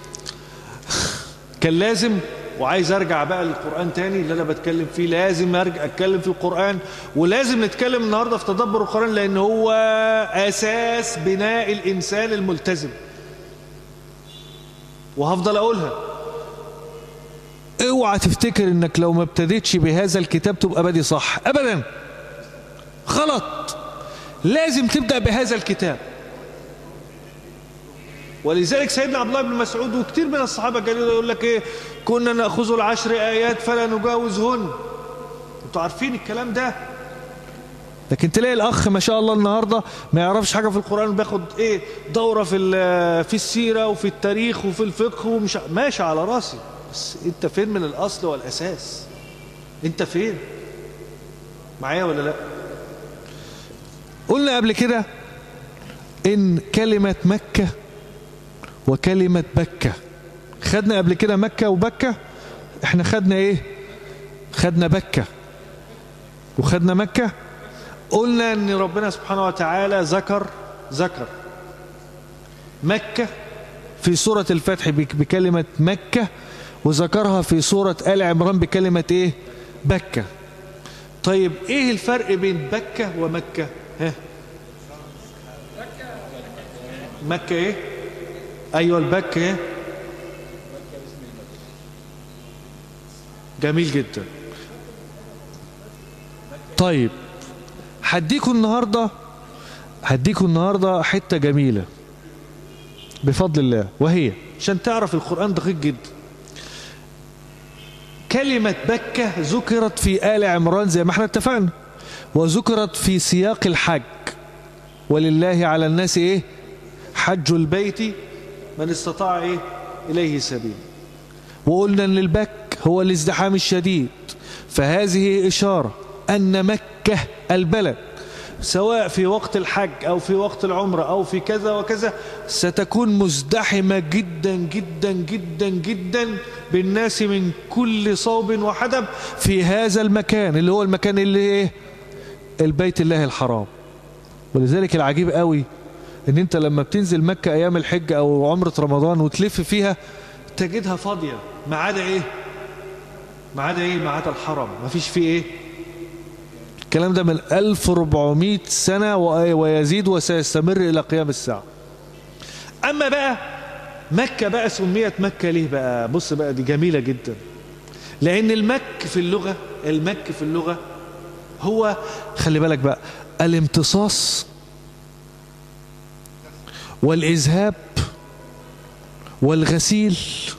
كان لازم وعايز ارجع بقى للقرآن تاني اللي انا بتكلم فيه لازم ارجع اتكلم في القرآن ولازم نتكلم النهاردة في تدبر القرآن لان هو اساس بناء الانسان الملتزم وهفضل اقولها اوعى تفتكر انك لو ما ابتديتش بهذا الكتاب تبقى بادي صح ابدا غلط لازم تبدأ بهذا الكتاب ولذلك سيدنا عبد الله بن مسعود وكثير من الصحابة قالوا يقول لك ايه كنا نأخذ العشر آيات فلا نجاوزهن انتوا عارفين الكلام ده لكن تلاقي الأخ ما شاء الله النهاردة ما يعرفش حاجة في القرآن وبياخد ايه دورة في في السيرة وفي التاريخ وفي الفقه ومش ماشي على راسي بس انت فين من الأصل والأساس انت فين معايا ولا لا قلنا قبل كده ان كلمة مكة وكلمة بكة خدنا قبل كده مكة وبكة احنا خدنا ايه خدنا بكة وخدنا مكة قلنا ان ربنا سبحانه وتعالى ذكر ذكر مكة في سورة الفتح بكلمة مكة وذكرها في سورة آل عمران بكلمة ايه بكة طيب ايه الفرق بين بكة ومكة ها مكة ايه ايوه البكة ايه جميل جدا طيب هديكم النهاردة هديكم النهاردة حتة جميلة بفضل الله وهي عشان تعرف القرآن دقيق جدا كلمة بكة ذكرت في آل عمران زي ما احنا اتفقنا وذكرت في سياق الحج ولله على الناس ايه حج البيت من استطاع ايه اليه سبيل وقلنا ان البك هو الازدحام الشديد فهذه اشارة ان مكة البلد سواء في وقت الحج او في وقت العمرة او في كذا وكذا ستكون مزدحمة جدا جدا جدا جدا بالناس من كل صوب وحدب في هذا المكان اللي هو المكان اللي ايه البيت الله الحرام ولذلك العجيب قوي ان انت لما بتنزل مكة ايام الحج او عمرة رمضان وتلف فيها تجدها فاضية ما عدا ايه ما عدا ايه ما عدا الحرم ما فيش فيه ايه الكلام ده من 1400 سنة ويزيد وسيستمر الى قيام الساعة اما بقى مكة بقى سميت مكة ليه بقى بص بقى دي جميلة جدا لان المك في اللغة المك في اللغة هو خلي بالك بقى الامتصاص والإذهاب والغسيل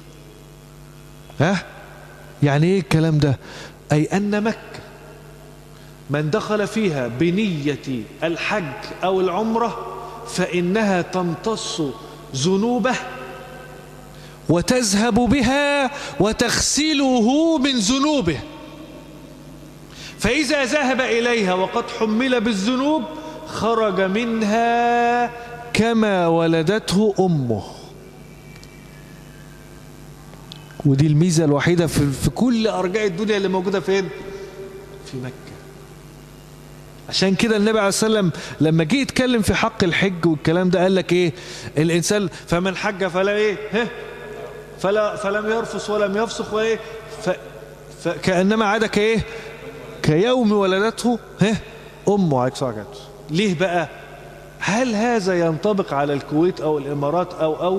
ها يعني ايه الكلام ده أي أن مكة من دخل فيها بنية الحج أو العمرة فإنها تمتص ذنوبه وتذهب بها وتغسله من ذنوبه فإذا ذهب إليها وقد حمل بالذنوب خرج منها كما ولدته أمه ودي الميزة الوحيدة في, في كل أرجاء الدنيا اللي موجودة فين في مكة عشان كده النبي عليه السلام لما جه يتكلم في حق الحج والكلام ده قال لك ايه الانسان فمن حج فلا ايه ها فلا فلم يرفث ولم يفسق وايه فكانما عاد كايه كيوم ولدته ها امه عليك صاحبت ليه بقى هل هذا ينطبق على الكويت او الامارات او او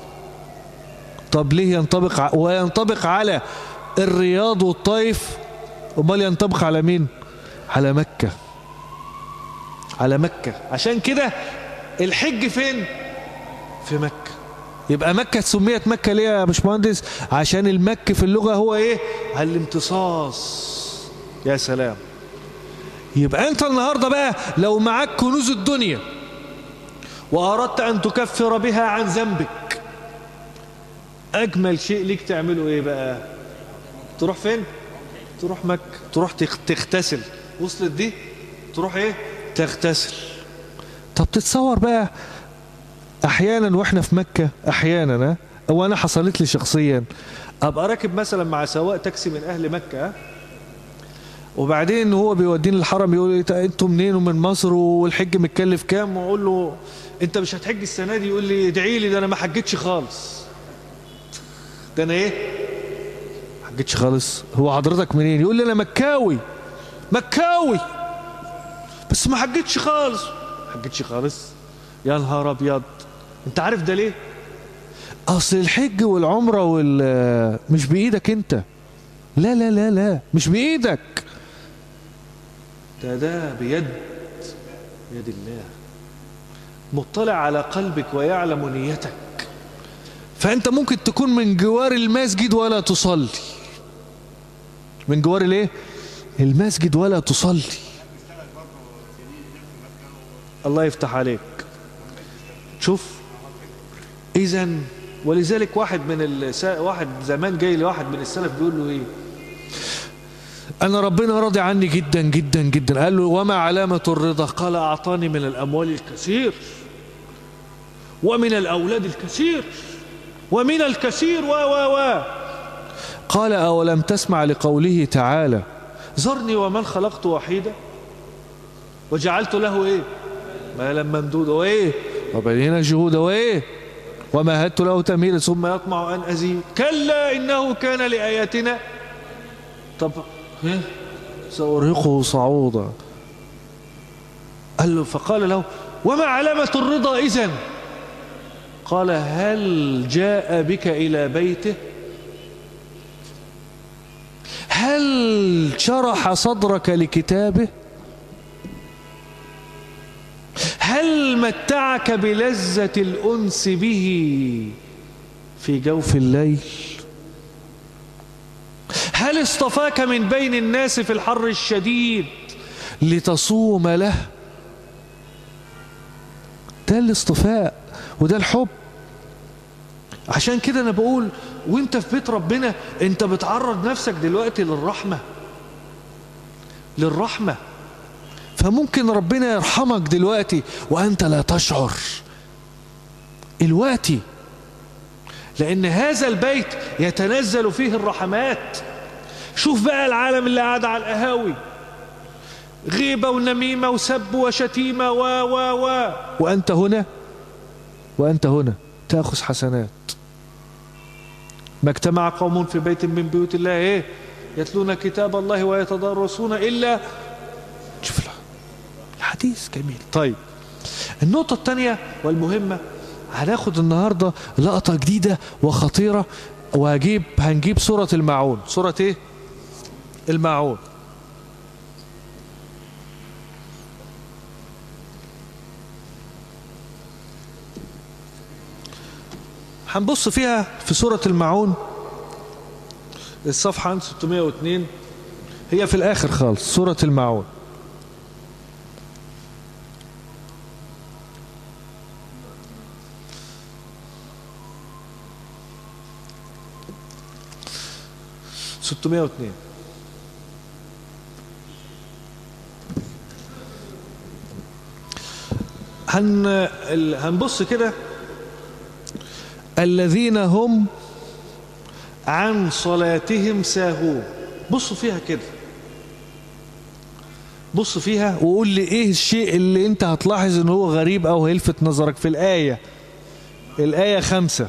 طب ليه ينطبق ع... وينطبق على الرياض والطائف امال ينطبق على مين على مكة على مكة عشان كده الحج فين في مكة يبقى مكة سميت مكة ليه يا باشمهندس عشان المك في اللغة هو ايه الامتصاص يا سلام يبقى انت النهاردة بقى لو معاك كنوز الدنيا وأردت أن تكفر بها عن ذنبك أجمل شيء ليك تعمله إيه بقى تروح فين تروح مكة تروح تغتسل وصلت دي تروح إيه تغتسل طب تتصور بقى أحيانا وإحنا في مكة أحيانا أو أنا حصلت لي شخصيا أبقى راكب مثلا مع سواق تاكسي من أهل مكة وبعدين هو بيوديني الحرم يقول لي انتوا منين ومن مصر والحج متكلف كام واقول له انت مش هتحج السنه دي يقول لي ادعي لي ده انا ما حجتش خالص ده انا ايه ما حجتش خالص هو حضرتك منين يقول لي انا مكاوي مكاوي بس ما حجتش خالص ما حجتش خالص يا نهار ابيض انت عارف ده ليه اصل الحج والعمره وال مش بايدك انت لا لا لا لا مش بايدك ده ده بيد بيد الله مطلع على قلبك ويعلم نيتك فأنت ممكن تكون من جوار المسجد ولا تصلي من جوار الايه المسجد ولا تصلي الله يفتح عليك شوف اذا ولذلك واحد من السا... واحد زمان جاي لواحد من السلف بيقول له ايه أنا ربنا راضي عني جدا جدا جدا قال له وما علامة الرضا قال أعطاني من الأموال الكثير ومن الأولاد الكثير ومن الكثير و و و قال أولم تسمع لقوله تعالى ذرني ومن خلقت وحيدا وجعلت له إيه مالا ممدودا وإيه وبنينا جهودا وإيه ومهدت له تمهيدا ثم يطمع أن أزيد كلا إنه كان لآياتنا طب سأرهقه صعودا قال له فقال له وما علامة الرضا إذن قال هل جاء بك إلى بيته هل شرح صدرك لكتابه هل متعك بلذة الأنس به في جوف الليل هل اصطفاك من بين الناس في الحر الشديد لتصوم له ده الاصطفاء وده الحب عشان كده انا بقول وانت في بيت ربنا انت بتعرض نفسك دلوقتي للرحمة للرحمة فممكن ربنا يرحمك دلوقتي وانت لا تشعر الوقتي لان هذا البيت يتنزل فيه الرحمات شوف بقى العالم اللي قاعد على القهاوي غيبة ونميمة وسب وشتيمة و و و وأنت هنا وأنت هنا تأخذ حسنات ما اجتمع قوم في بيت من بيوت الله ايه يتلون كتاب الله ويتدرسون إلا شوف الحديث جميل طيب النقطة الثانية والمهمة هناخد النهاردة لقطة جديدة وخطيرة وهجيب هنجيب سورة الماعون سورة ايه الماعون هنبص فيها في سورة الماعون الصفحة 602 هي في الآخر خالص سورة الماعون ستمائة واثنين هن هنبص كده الذين هم عن صلاتهم ساهون بصوا فيها كده بص فيها وقول لي ايه الشيء اللي انت هتلاحظ ان هو غريب او هيلفت نظرك في الآية الآية خمسة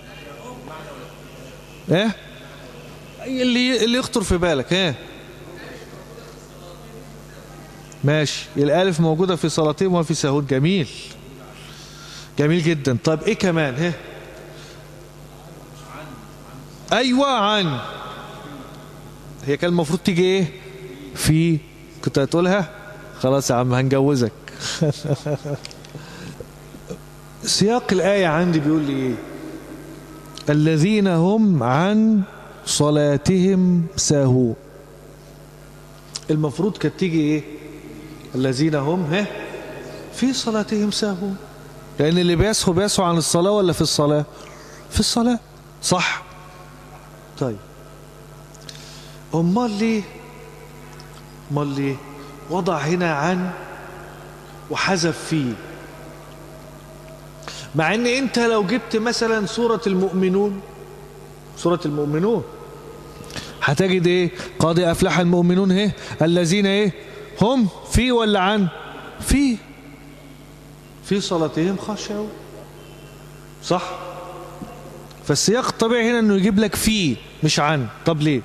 ايه اللي اللي يخطر في بالك ايه ماشي الالف موجودة في صلاتهم وفي سهود جميل جميل جدا طب ايه كمان ها ايوه عن هي كان المفروض تيجي ايه في كنت هتقولها خلاص يا عم هنجوزك سياق الآية عندي بيقول لي إيه الذين هم عن صلاتهم ساهون المفروض كانت تيجي إيه الذين هم ها في صلاتهم ساهون لأن اللي بيسهو بيسهو عن الصلاة ولا في الصلاة في الصلاة صح طيب أمال ليه أمال ليه وضع هنا عن وحذف فيه مع ان انت لو جبت مثلا سورة المؤمنون سورة المؤمنون هتجد ايه قد افلح المؤمنون ايه الذين ايه هم في ولا عن في في صلاتهم خاشعون صح فالسياق الطبيعي هنا انه يجيب لك في مش عن طب ليه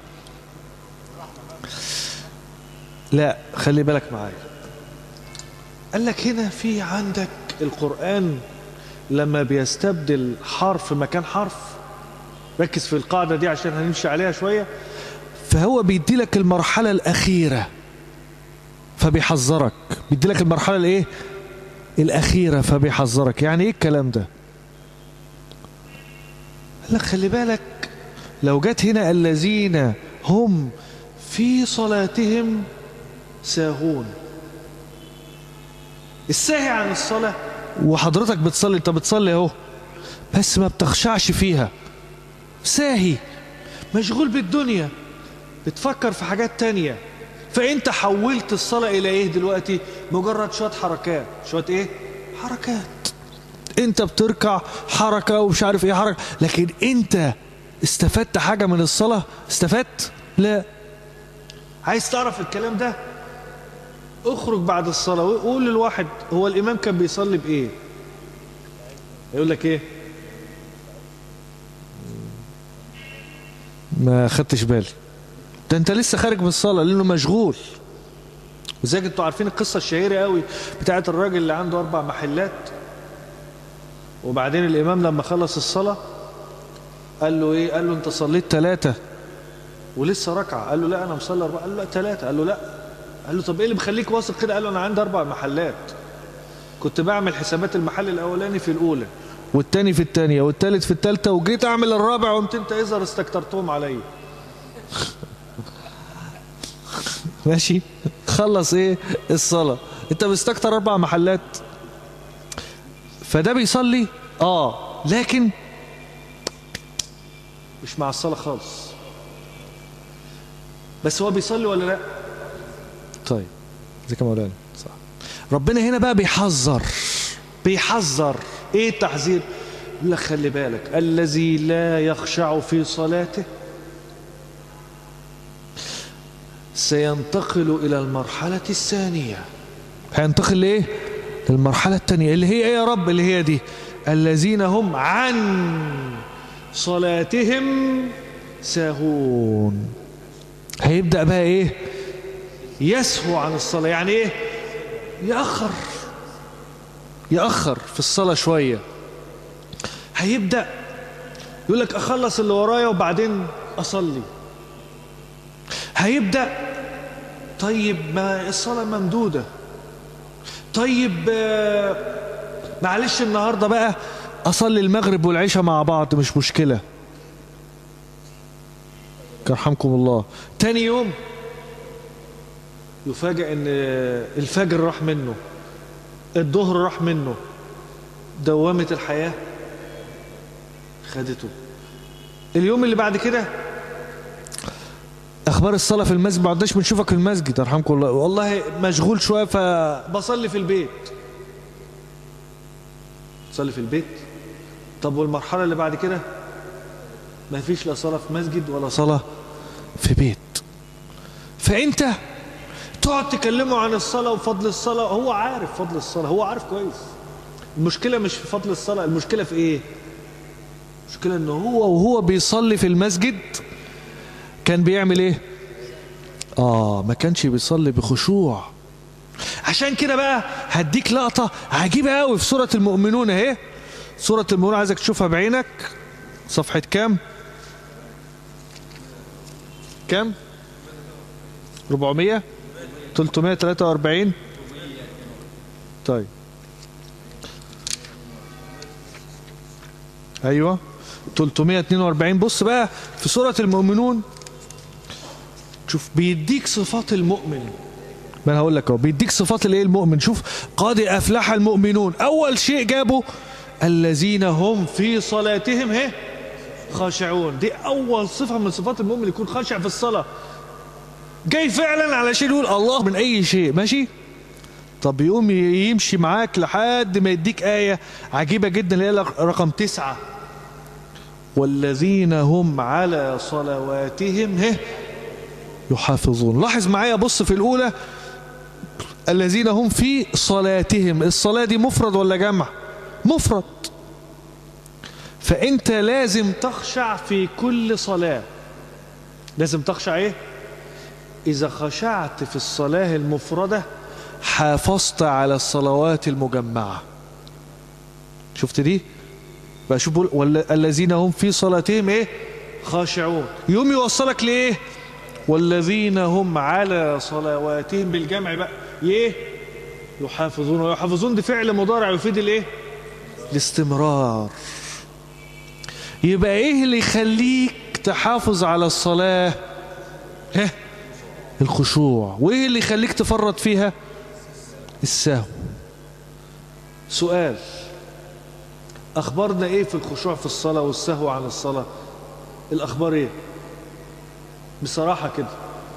لا خلي بالك معايا قال لك هنا في عندك القرآن لما بيستبدل حرف مكان حرف ركز في القاعدة دي عشان هنمشي عليها شوية فهو بيدي لك المرحلة الأخيرة فبيحذرك بيدي لك المرحلة الايه الأخيرة فبيحذرك يعني ايه الكلام ده قال لك خلي بالك لو جت هنا الذين هم في صلاتهم ساهون الساهي عن الصلاة وحضرتك بتصلي انت بتصلي اهو بس ما بتخشعش فيها ساهي مشغول بالدنيا بتفكر في حاجات تانية فانت حولت الصلاة الى ايه دلوقتي مجرد شوية حركات شوية ايه حركات انت بتركع حركة ومش عارف ايه حركة لكن انت استفدت حاجة من الصلاة استفدت لا عايز تعرف الكلام ده اخرج بعد الصلاة وقول للواحد هو الإمام كان بيصلي بإيه يقول لك إيه ما خدتش بالي ده انت لسه خارج من الصلاة لأنه مشغول وزيك انتوا عارفين القصة الشهيرة قوي بتاعت الراجل اللي عنده أربع محلات وبعدين الإمام لما خلص الصلاة قال له إيه قال له أنت صليت ثلاثة ولسه ركعة قال له لا أنا مصلي أربعة قال له لا ثلاثة قال له لا قال له طب ايه اللي مخليك واثق كده قال له انا عندي اربع محلات كنت بعمل حسابات المحل الاولاني في الاولى والتاني في التانية والتالت في التالتة وجيت اعمل الرابع وقمت انت اذا استكترتهم عليا ماشي خلص ايه الصلاة انت مستكتر اربع محلات فده بيصلي اه لكن مش مع الصلاة خالص بس هو بيصلي ولا لا طيب ازيك يا مولانا صح ربنا هنا بقى بيحذر بيحذر ايه التحذير يقول لك خلي بالك الذي لا يخشع في صلاته سينتقل الى المرحلة الثانية هينتقل لايه للمرحلة الثانية اللي هي ايه يا رب اللي هي دي الذين هم عن صلاتهم ساهون هيبدأ بقى ايه يسهو عن الصلاة يعني ايه يأخر يأخر في الصلاة شوية هيبدأ يقول لك أخلص اللي ورايا وبعدين أصلي هيبدأ طيب ما الصلاة ممدودة طيب معلش النهاردة بقى أصلي المغرب والعشاء مع بعض مش مشكلة يرحمكم الله تاني يوم يفاجئ ان الفجر راح منه الظهر راح منه دوامة الحياة خدته اليوم اللي بعد كده اخبار الصلاة في المسجد ما عدناش بنشوفك في المسجد يرحمكم الله والله مشغول شوية فبصلي في البيت تصلي في البيت طب والمرحلة اللي بعد كده ما فيش لا صلاة في مسجد ولا صلاة في بيت فانت تقعد تكلمه عن الصلاة وفضل الصلاة هو عارف فضل الصلاة هو عارف كويس المشكلة مش في فضل الصلاة المشكلة في ايه المشكلة انه هو وهو بيصلي في المسجد كان بيعمل ايه اه ما كانش بيصلي بخشوع عشان كده بقى هديك لقطة عجيبة قوي في سورة المؤمنون اهي سورة المؤمنون عايزك تشوفها بعينك صفحة كام كام 400 343 طيب ايوه 342 بص بقى في سورة المؤمنون شوف بيديك صفات المؤمن ما انا هقول لك اهو بيديك صفات الايه المؤمن شوف قد افلح المؤمنون اول شيء جابه الذين هم في صلاتهم هي خاشعون دي اول صفه من صفات المؤمن يكون خاشع في الصلاه جاي فعلا علشان يقول الله من اي شيء ماشي طب يقوم يمشي معاك لحد ما يديك آية عجيبة جدا اللي هي رقم تسعة والذين هم على صلواتهم هه يحافظون لاحظ معايا بص في الأولى الذين هم في صلاتهم الصلاة دي مفرد ولا جمع مفرد فأنت لازم تخشع في كل صلاة لازم تخشع ايه إذا خشعت في الصلاة المفردة حافظت على الصلوات المجمعة شفت دي بقى شوف الذين هم في صلاتهم ايه خاشعون يوم يوصلك لايه والذين هم على صلواتهم بالجمع بقى ايه يحافظون ويحافظون دي فعل مضارع يفيد الايه الاستمرار يبقى ايه اللي يخليك تحافظ على الصلاة ها الخشوع وايه اللي يخليك تفرط فيها السهو سؤال أخبارنا إيه في الخشوع في الصلاة والسهو عن الصلاة الأخبار إيه بصراحة كده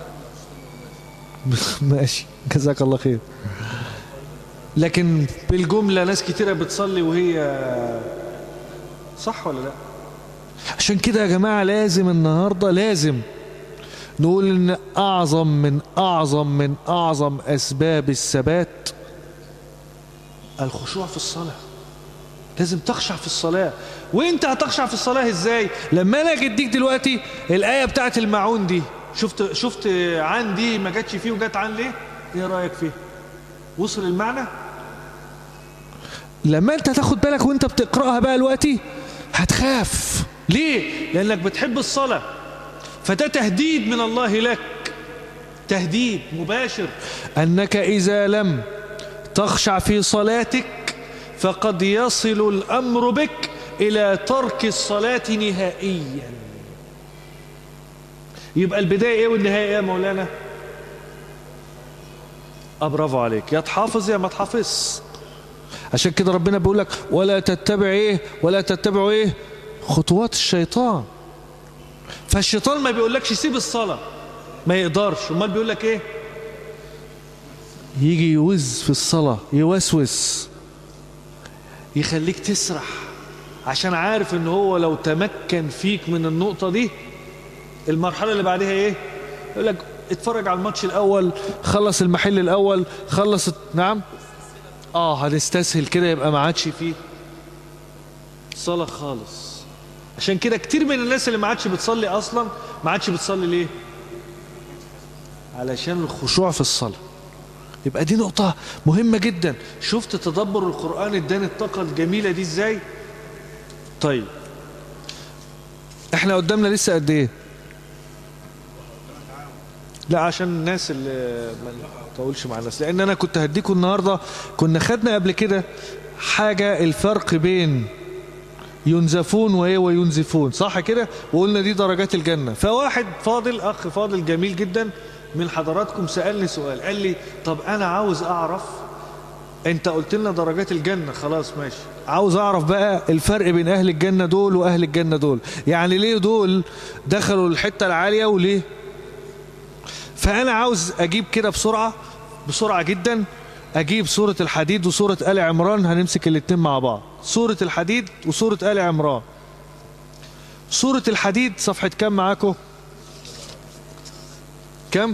ماشي جزاك الله خير لكن بالجملة ناس كتيرة بتصلي وهي صح ولا لا عشان كده يا جماعة لازم النهاردة لازم نقول ان اعظم من اعظم من اعظم اسباب الثبات الخشوع في الصلاة لازم تخشع في الصلاة وانت هتخشع في الصلاة ازاي لما انا اديك دلوقتي الاية بتاعت المعون دي شفت شفت عن دي ما جاتش فيه وجات عن ليه ايه رايك فيه وصل المعنى لما انت تاخد بالك وانت بتقراها بقى دلوقتي هتخاف ليه لانك بتحب الصلاه فده تهديد من الله لك تهديد مباشر أنك إذا لم تخشع في صلاتك فقد يصل الأمر بك إلى ترك الصلاة نهائيا يبقى البداية إيه والنهاية إيه يا مولانا أبرافو عليك يا تحافظ يا ما تحافظ عشان كده ربنا بيقول لك ولا تتبع إيه ولا تتبعوا إيه خطوات الشيطان فالشيطان ما بيقولكش سيب الصلاة ما يقدرش امال بيقول لك ايه يجي يوز في الصلاة يوسوس يخليك تسرح عشان عارف ان هو لو تمكن فيك من النقطة دي المرحلة اللي بعدها ايه يقول لك اتفرج على الماتش الاول خلص المحل الاول خلص نعم اه هنستسهل كده يبقى ما عادش فيه صلاة خالص عشان كده كتير من الناس اللي ما عادش بتصلي اصلا ما عادش بتصلي ليه علشان الخشوع في الصلاة يبقى دي نقطة مهمة جدا شفت تدبر القرآن اداني الطاقة الجميلة دي ازاي طيب احنا قدامنا لسه قد ايه لا عشان الناس اللي ما نطولش مع الناس لان انا كنت هديكم النهاردة كنا خدنا قبل كده حاجة الفرق بين ينزفون وايه وينزفون صح كده وقلنا دي درجات الجنة فواحد فاضل اخ فاضل جميل جدا من حضراتكم سألني سؤال قال لي طب انا عاوز اعرف انت قلت لنا درجات الجنة خلاص ماشي عاوز اعرف بقى الفرق بين اهل الجنة دول واهل الجنة دول يعني ليه دول دخلوا الحتة العالية وليه فانا عاوز اجيب كده بسرعة بسرعة جدا اجيب سورة الحديد وسورة آل عمران هنمسك الاتنين مع بعض سورة الحديد وسورة آل عمران سورة الحديد صفحة كم معاكم كم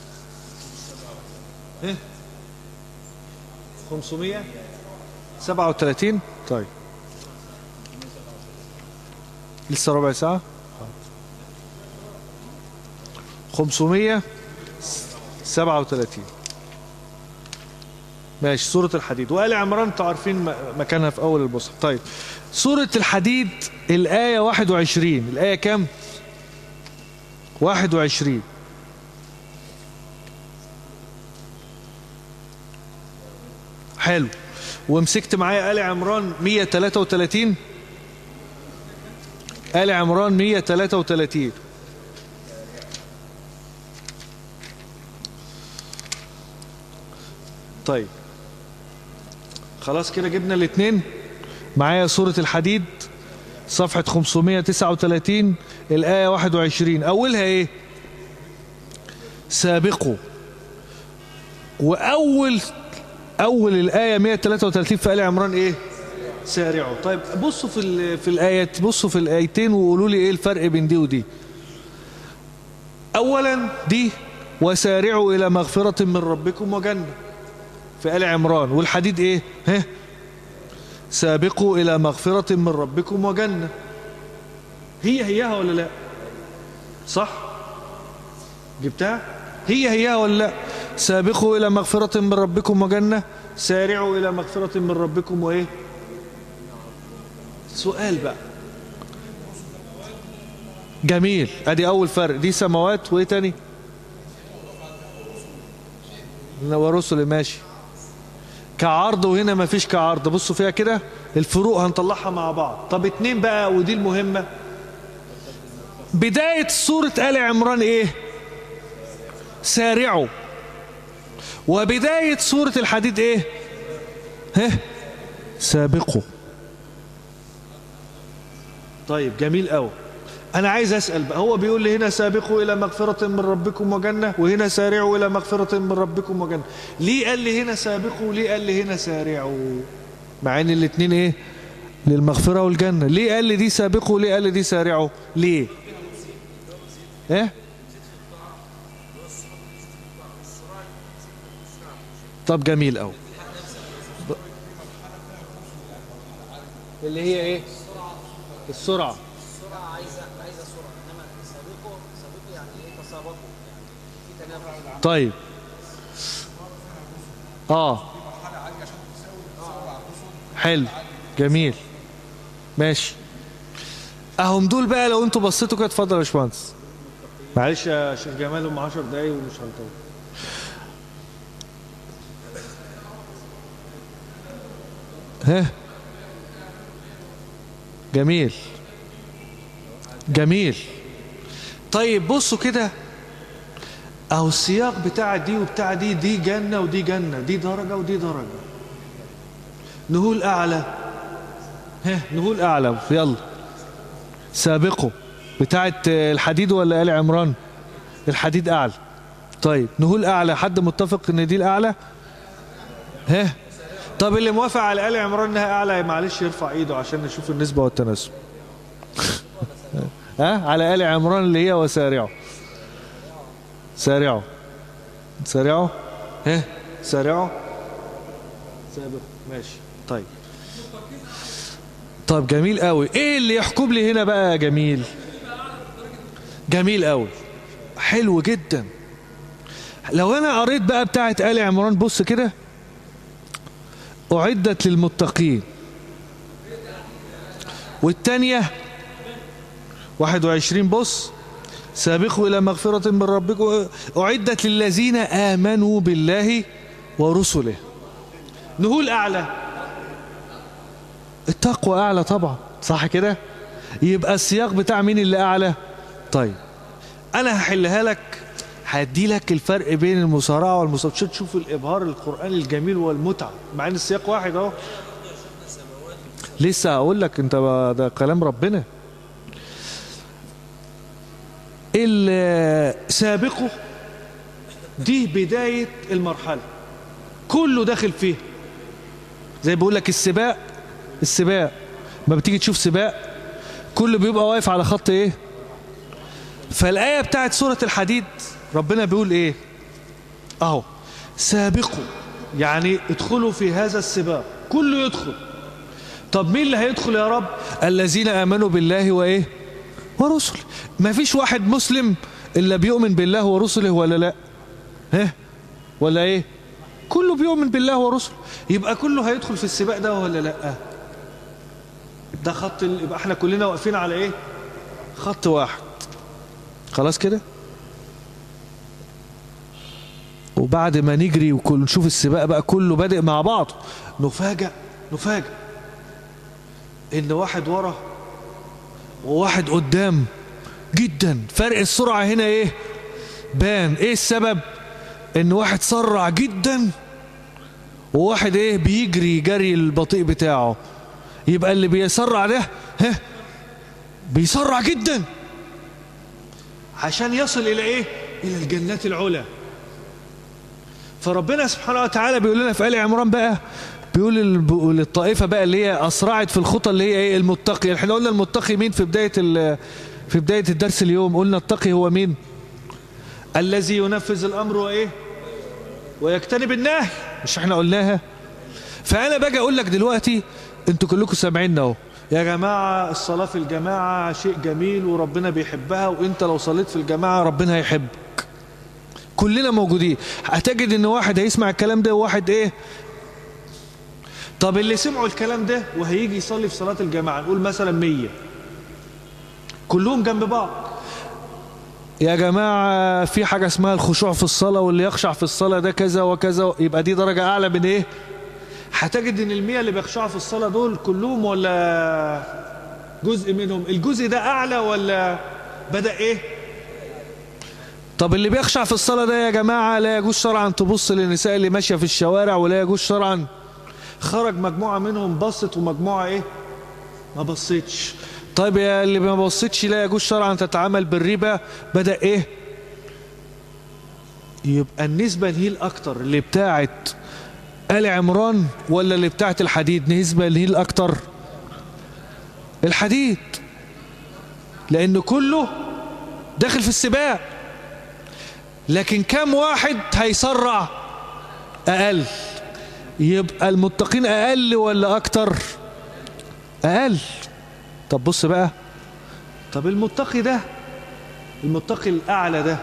ايه 537 طيب لسه ربع ساعة 537 ماشي سورة الحديد وآل عمران انتوا عارفين مكانها في أول المصحف طيب سورة الحديد الآية 21 الآية كم 21 حلو ومسكت معايا آل عمران 133 آل عمران 133 طيب خلاص كده جبنا الاثنين معايا سورة الحديد صفحة 539 الآية 21 أولها إيه سابقوا وأول أول الآية 133 في آل عمران إيه سارعوا طيب بصوا في ال- في الآيات بصوا في الآيتين وقولوا لي إيه الفرق بين دي ودي أولا دي وسارعوا إلى مغفرة من ربكم وجنة في آل عمران والحديد إيه ها سابقوا إلى مغفرة من ربكم وجنة هي هيها ولا لا صح جبتها هي هيها ولا لا سابقوا إلى مغفرة من ربكم وجنة سارعوا إلى مغفرة من ربكم وإيه سؤال بقى جميل ادي اول فرق دي سماوات وايه تاني ورسل ماشي كعرض وهنا ما فيش كعرض بصوا فيها كده الفروق هنطلعها مع بعض طب اتنين بقى ودي المهمة بداية سورة آل عمران ايه سارعوا وبداية سورة الحديد ايه ها سابقوا طيب جميل قوي انا عايز اسال بقى هو بيقول لي هنا سابقوا الى مغفره من ربكم وجنه وهنا سارعوا الى مغفره من ربكم وجنه ليه قال لي هنا سابقوا وليه قال لي هنا سارعوا مع ان الاثنين ايه للمغفره والجنه ليه قال لي دي سابقوا وليه قال لي دي سارعوا ليه ايه طب جميل قوي اللي هي ايه السرعه السرعة عايزة عايزة سرعة إنما سابقوا سابقوا يعني إيه تسابقوا يعني في تنافس طيب اه حلو جميل ماشي اهم دول بقى لو انتوا بصيتوا كده اتفضل يا باشمهندس معلش يا شيخ جمال هم 10 دقايق ومش هنطول ها جميل جميل طيب بصوا كده اهو السياق بتاع دي وبتاع دي دي جنة ودي جنة دي درجة ودي درجة نقول أعلى ها نقول أعلى يلا سابقوا بتاعت الحديد ولا آل عمران الحديد أعلى طيب نقول أعلى حد متفق إن دي الأعلى ها طب اللي موافق على آل عمران إنها أعلى معلش يرفع إيده عشان نشوف النسبة والتناسب ها على آل عمران اللي هي وسارعوا سارعوا سارعوا ها سارعوا سابق ماشي طيب طيب جميل قوي ايه اللي يحكم لي هنا بقى يا جميل جميل قوي حلو جدا لو انا قريت بقى بتاعت آل عمران بص كده أعدت للمتقين والتانية 21 بص سابقوا إلى مغفرة من ربكم أعدت للذين آمنوا بالله ورسله نقول أعلى التقوى أعلى طبعا صح كده يبقى السياق بتاع مين اللي أعلى طيب أنا هحلها لك هدي لك الفرق بين المصارعة والمصارعة عشان تشوف الإبهار القرآني الجميل والمتعة مع إن السياق واحد أهو لسه هقول لك أنت ده كلام ربنا سابقه دي بداية المرحلة كله داخل فيه زي بقول لك السباق السباق ما بتيجي تشوف سباق كله بيبقى واقف على خط ايه فالآية بتاعت سورة الحديد ربنا بيقول ايه اهو سابقوا يعني ادخلوا في هذا السباق كله يدخل طب مين اللي هيدخل يا رب الذين آمنوا بالله وإيه ورسله ما فيش واحد مسلم إلا بيؤمن بالله ورسله ولا لا ها ولا إيه كله بيؤمن بالله ورسله يبقى كله هيدخل في السباق ده ولا لا ده خط ال... يبقى احنا كلنا واقفين على ايه خط واحد خلاص كده وبعد ما نجري وكل نشوف السباق بقى كله بادئ مع بعض نفاجأ نفاجأ ان واحد ورا وواحد قدام جدا فرق السرعة هنا ايه بان ايه السبب ان واحد سرع جدا وواحد ايه بيجري جري البطيء بتاعه يبقى اللي بيسرع ده ها بيسرع جدا عشان يصل الى ايه الى الجنات العلى فربنا سبحانه وتعالى بيقول لنا في آل عمران بقى بيقول للب- للطائفة بقى اللي هي أسرعت في الخطى اللي هي إيه المتقي احنا قلنا المتقي مين في بداية ال- في بداية الدرس اليوم قلنا التقي هو مين الذي ينفذ الأمر وإيه ويجتنب النهي مش احنا قلناها فأنا باجي أقول لك دلوقتي انتوا كلكم سامعيننا اهو يا جماعة الصلاة في الجماعة شيء جميل وربنا بيحبها وانت لو صليت في الجماعة ربنا هيحبك كلنا موجودين هتجد ان واحد هيسمع الكلام ده وواحد ايه طب اللي سمعوا الكلام ده وهيجي يصلي في صلاة الجماعة نقول مثلا مية كلهم جنب بعض يا جماعة في حاجة اسمها الخشوع في الصلاة واللي يخشع في الصلاة ده كذا وكذا يبقى دي درجة أعلى من إيه هتجد إن المية اللي بيخشعوا في الصلاة دول كلهم ولا جزء منهم الجزء ده أعلى ولا بدأ إيه طب اللي بيخشع في الصلاة ده يا جماعة لا يجوز شرعا تبص للنساء اللي ماشية في الشوارع ولا يجوز شرعا خرج مجموعة منهم بصت ومجموعة ايه ما بصتش طيب يا اللي ما بصتش لا يجوز شرعا تتعامل بالربا بدأ ايه يبقى النسبة اللي هي الأكتر اللي بتاعت آل عمران ولا اللي بتاعت الحديد نسبة اللي هي الأكتر الحديد لأن كله داخل في السباق لكن كم واحد هيسرع أقل يبقى المتقين أقل ولا أكتر أقل طب بص بقى طب المتقي ده المتقي الأعلى ده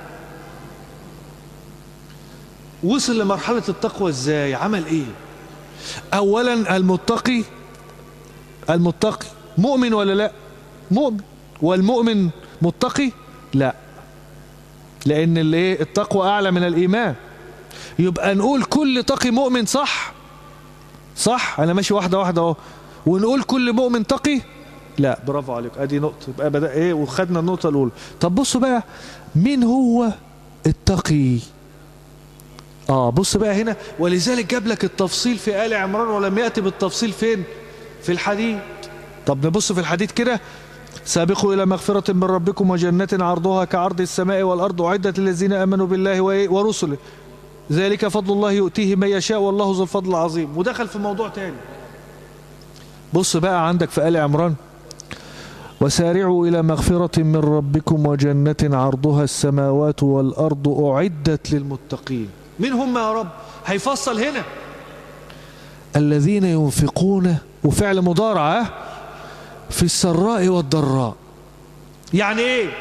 وصل لمرحلة التقوى ازاي عمل ايه اولا المتقي المتقي مؤمن ولا لا مؤمن والمؤمن متقي لا لان الايه التقوى اعلى من الايمان يبقى نقول كل تقي مؤمن صح صح انا ماشي واحده واحده اهو ونقول كل مؤمن تقي لا برافو عليك ادي نقطه يبقى بدا ايه وخدنا النقطه الاولى طب بصوا بقى مين هو التقي اه بص بقى هنا ولذلك جاب لك التفصيل في آل عمران ولم يأتي بالتفصيل فين في الحديد طب نبص في الحديد كده سابقوا إلى مغفرة من ربكم وجنة عرضها كعرض السماء والأرض أعدت للذين آمنوا بالله ورسله ذلك فضل الله يؤتيه من يشاء والله ذو الفضل العظيم ودخل في موضوع تاني بص بقى عندك في آل عمران وسارعوا إلى مغفرة من ربكم وجنة عرضها السماوات والأرض أعدت للمتقين مين هم يا رب هيفصل هنا الذين ينفقون وفعل مضارعة في السراء والضراء يعني ايه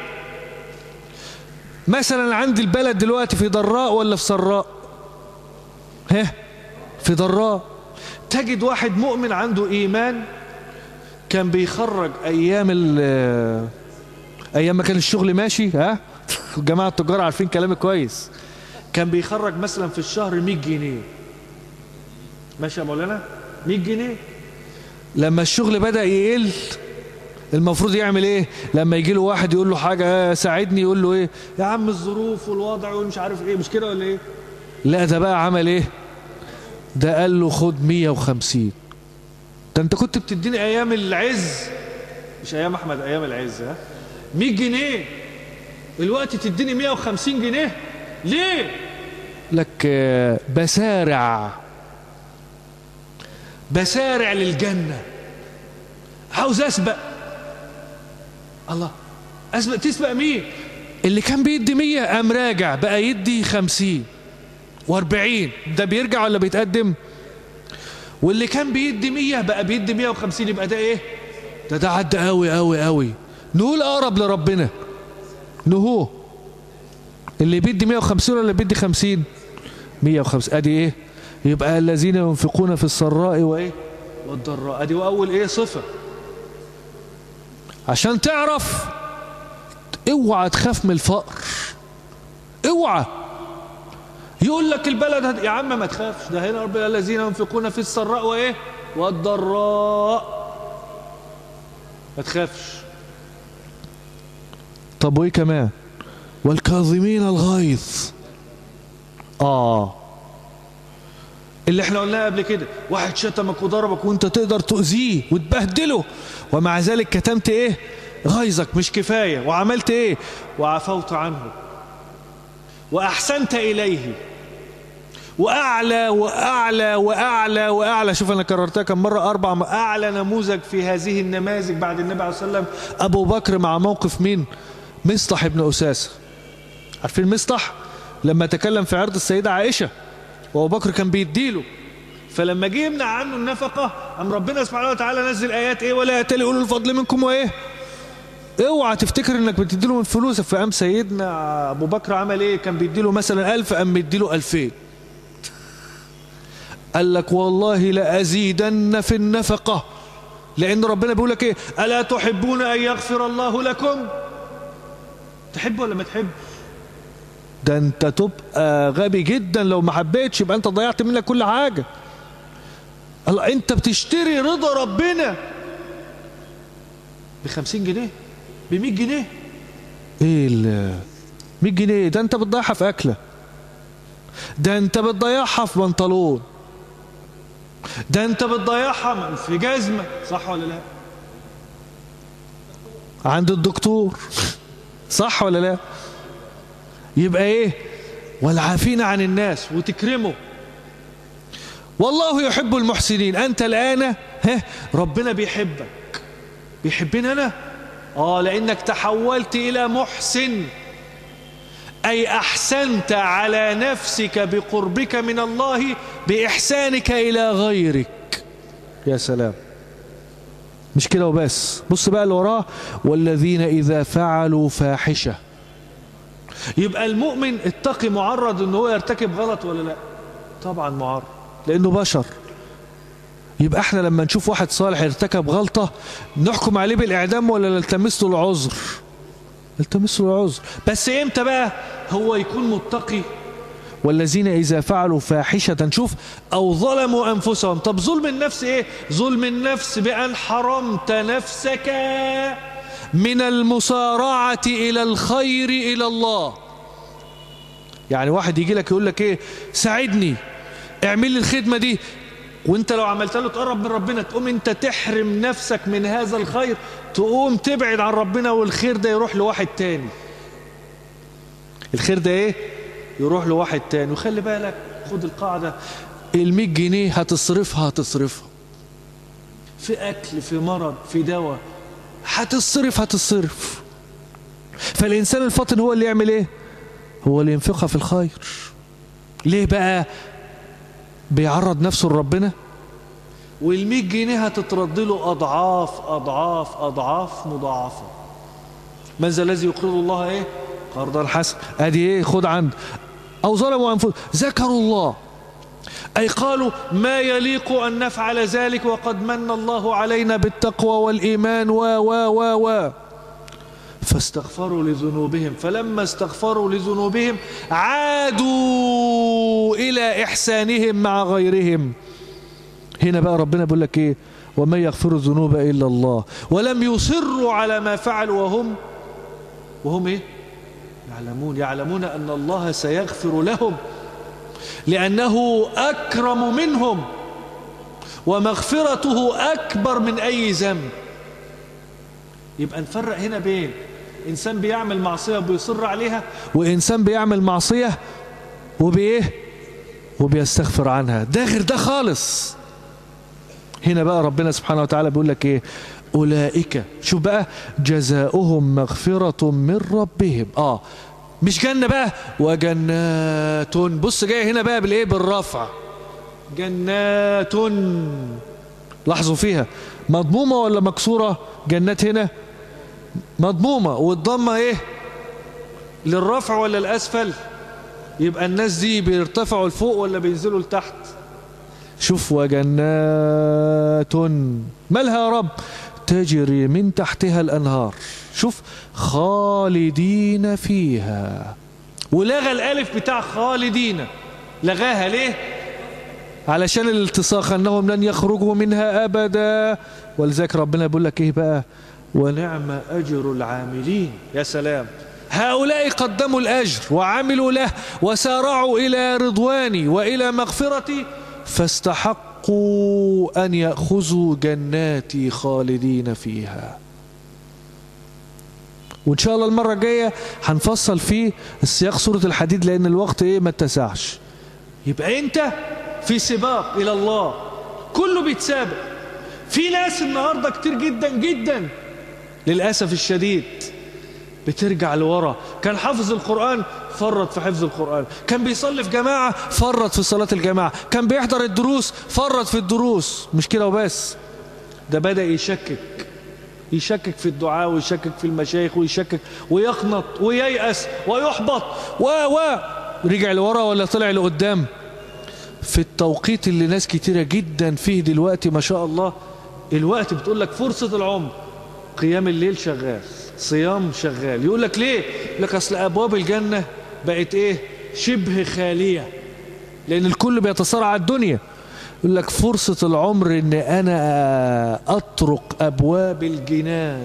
مثلا عندي البلد دلوقتي في ضراء ولا في سراء ها في ضراء تجد واحد مؤمن عنده ايمان كان بيخرج ايام ال ايام ما كان الشغل ماشي ها جماعه التجار عارفين كلامي كويس كان بيخرج مثلا في الشهر 100 جنيه ماشي يا مولانا 100 جنيه لما الشغل بدأ يقل المفروض يعمل ايه لما يجي له واحد يقول له حاجة ساعدني يقول له ايه يا عم الظروف والوضع ومش عارف ايه مش كده ولا ايه لا ده بقى عمل ايه ده قال له خد 150 ده انت كنت بتديني ايام العز مش ايام احمد ايام العز ها 100 جنيه الوقت تديني 150 جنيه ليه لك بسارع بسارع للجنة عاوز أسبق الله أسبق تسبق مين اللي كان بيدي مية قام راجع بقى يدي خمسين واربعين ده بيرجع ولا بيتقدم واللي كان بيدي مية بقى بيدي مية وخمسين يبقى ده ايه ده ده عدى قوي قوي قوي نقول اقرب لربنا نهو اللي بيدي 150 ولا بيدي 50 150 ادي ايه يبقى الذين ينفقون في السراء وايه والضراء ادي واول ايه صفه عشان تعرف اوعى تخاف من الفقر اوعى يقول لك البلد هد... يا عم ما تخافش ده هنا رب الذين ينفقون في السراء وايه والضراء ما تخافش طب وايه كمان والكاظمين الغيظ اه اللي احنا قلناه قبل كده واحد شتمك وضربك وانت تقدر تؤذيه وتبهدله ومع ذلك كتمت ايه غيظك مش كفاية وعملت ايه وعفوت عنه واحسنت اليه واعلى واعلى واعلى واعلى شوف انا كررتها كم مره اربع م- اعلى نموذج في هذه النماذج بعد النبي عليه الصلاه والسلام ابو بكر مع موقف مين مصطح ابن اساسه عارفين مصطح لما تكلم في عرض السيده عائشه وابو بكر كان بيديله فلما جه يمنع عنه النفقه قام ربنا سبحانه وتعالى نزل ايات ايه ولا ياتي اولو الفضل منكم وايه اوعى تفتكر انك بتديله من فلوسك فقام سيدنا ابو بكر عمل ايه كان بيديله مثلا ألف قام مديله ألفين قال لك والله لأزيدن في النفقة لأن ربنا بيقول لك إيه ألا تحبون أن يغفر الله لكم تحب ولا ما تحب ده أنت تبقى غبي جدا لو ما حبيتش يبقى أنت ضيعت منك كل حاجة الله أنت بتشتري رضا ربنا بخمسين جنيه بمية جنيه إيه ال 100 جنيه ده أنت بتضيعها في أكلة ده أنت بتضيعها في بنطلون ده انت بتضيعها في جزمة صح ولا لا عند الدكتور صح ولا لا يبقى ايه والعافين عن الناس وتكرمه والله يحب المحسنين انت الان ها ربنا بيحبك بيحبني انا اه لانك تحولت الى محسن أي أحسنت على نفسك بقربك من الله بإحسانك إلى غيرك يا سلام مش كده وبس بص بقى اللي وراه والذين إذا فعلوا فاحشة يبقى المؤمن التقي معرض ان هو يرتكب غلط ولا لا طبعا معرض لانه بشر يبقى احنا لما نشوف واحد صالح ارتكب غلطة نحكم عليه بالاعدام ولا نلتمس له العذر التمس له العذر بس امتى بقى هو يكون متقي والذين إذا فعلوا فاحشة شوف أو ظلموا أنفسهم طب ظلم النفس إيه ظلم النفس بأن حرمت نفسك من المسارعة إلى الخير إلى الله يعني واحد يجي لك يقول لك إيه ساعدني اعمل لي الخدمة دي وانت لو عملت له تقرب من ربنا تقوم انت تحرم نفسك من هذا الخير تقوم تبعد عن ربنا والخير ده يروح لواحد تاني الخير ده ايه يروح لواحد تاني وخلي بالك خد القاعدة المية جنيه هتصرفها هتصرفها في أكل في مرض في دواء هتصرف هتصرف فالإنسان الفاطن هو اللي يعمل ايه هو اللي ينفقها في الخير ليه بقى بيعرض نفسه لربنا والمية جنيه هتترد له أضعاف أضعاف أضعاف مضاعفة من ذا الذي يقرض الله إيه قرضا حسن أدي إيه خد عند أو ظلموا أنفسهم ذكروا الله أي قالوا ما يليق أن نفعل ذلك وقد من الله علينا بالتقوى والإيمان و و و و فاستغفروا لذنوبهم فلما استغفروا لذنوبهم عادوا إلى إحسانهم مع غيرهم هنا بقى ربنا بيقول لك إيه ومن يغفر الذنوب إلا الله ولم يصروا على ما فعلوا وهم وهم إيه يعلمون يعلمون أن الله سيغفر لهم لأنه أكرم منهم ومغفرته أكبر من أي ذنب يبقى نفرق هنا بين إنسان بيعمل معصية وبيصر عليها وإنسان بيعمل معصية وبإيه وبيستغفر عنها ده غير ده خالص هنا بقى ربنا سبحانه وتعالى بيقول لك إيه أولئك شوف بقى جزاؤهم مغفرة من ربهم آه مش جنة بقى وجنات بص جاي هنا بقى بالإيه بالرفع جنات لاحظوا فيها مضمومة ولا مكسورة جنات هنا مضمومة والضمة ايه للرفع ولا الأسفل يبقى الناس دي بيرتفعوا لفوق ولا بينزلوا لتحت شوف وجنات مالها يا رب تجري من تحتها الأنهار شوف خالدين فيها ولغى الألف بتاع خالدين لغاها ليه علشان الالتصاق أنهم لن يخرجوا منها أبدا ولذلك ربنا بيقول لك إيه بقى ونعم أجر العاملين يا سلام هؤلاء قدموا الأجر وعملوا له وسارعوا إلى رضواني وإلى مغفرتي فاستحقوا أن يأخذوا جناتي خالدين فيها وإن شاء الله المرة الجاية هنفصل فيه السياق سورة الحديد لأن الوقت إيه ما اتسعش يبقى أنت في سباق إلى الله كله بيتسابق في ناس النهاردة كتير جدا جدا للأسف الشديد بترجع لورا كان حافظ القرآن فرط في حفظ القرآن كان بيصلي في جماعة فرط في صلاة الجماعة كان بيحضر الدروس فرط في الدروس مش كده وبس ده بدأ يشكك يشكك في الدعاء ويشكك في المشايخ ويشكك ويقنط وييأس ويحبط و و رجع لورا ولا طلع لقدام في التوقيت اللي ناس كتيرة جدا فيه دلوقتي ما شاء الله الوقت بتقول لك فرصة العمر قيام الليل شغال صيام شغال يقول لك ليه يقول لك اصل ابواب الجنة بقت ايه شبه خالية لان الكل بيتصارع على الدنيا يقول لك فرصة العمر ان انا اطرق ابواب الجنان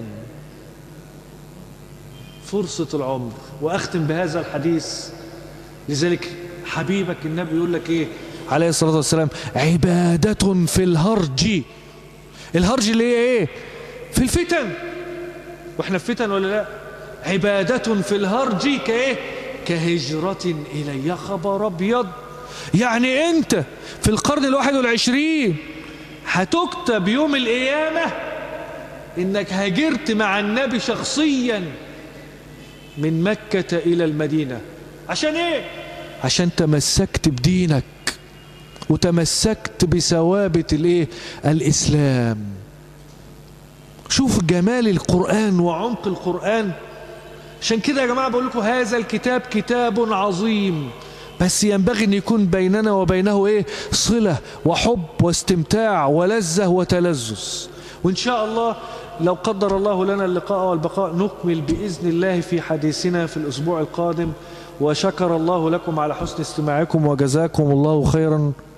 فرصة العمر واختم بهذا الحديث لذلك حبيبك النبي يقول لك ايه عليه الصلاة والسلام عبادة في الهرج الهرج اللي هي ايه في الفتن واحنا في فتن ولا لا عبادة في الهرج كايه كهجرة إلي يا خبر أبيض يعني أنت في القرن الواحد والعشرين هتكتب يوم القيامة إنك هاجرت مع النبي شخصيا من مكة إلى المدينة عشان إيه؟ عشان تمسكت بدينك وتمسكت بثوابت الإيه؟ الإسلام شوف جمال القرآن وعمق القرآن عشان كده يا جماعة بقول لكم هذا الكتاب كتاب عظيم بس ينبغي أن يكون بيننا وبينه إيه صلة وحب واستمتاع ولذة وتلذذ وإن شاء الله لو قدر الله لنا اللقاء والبقاء نكمل بإذن الله في حديثنا في الأسبوع القادم وشكر الله لكم على حسن استماعكم وجزاكم الله خيرا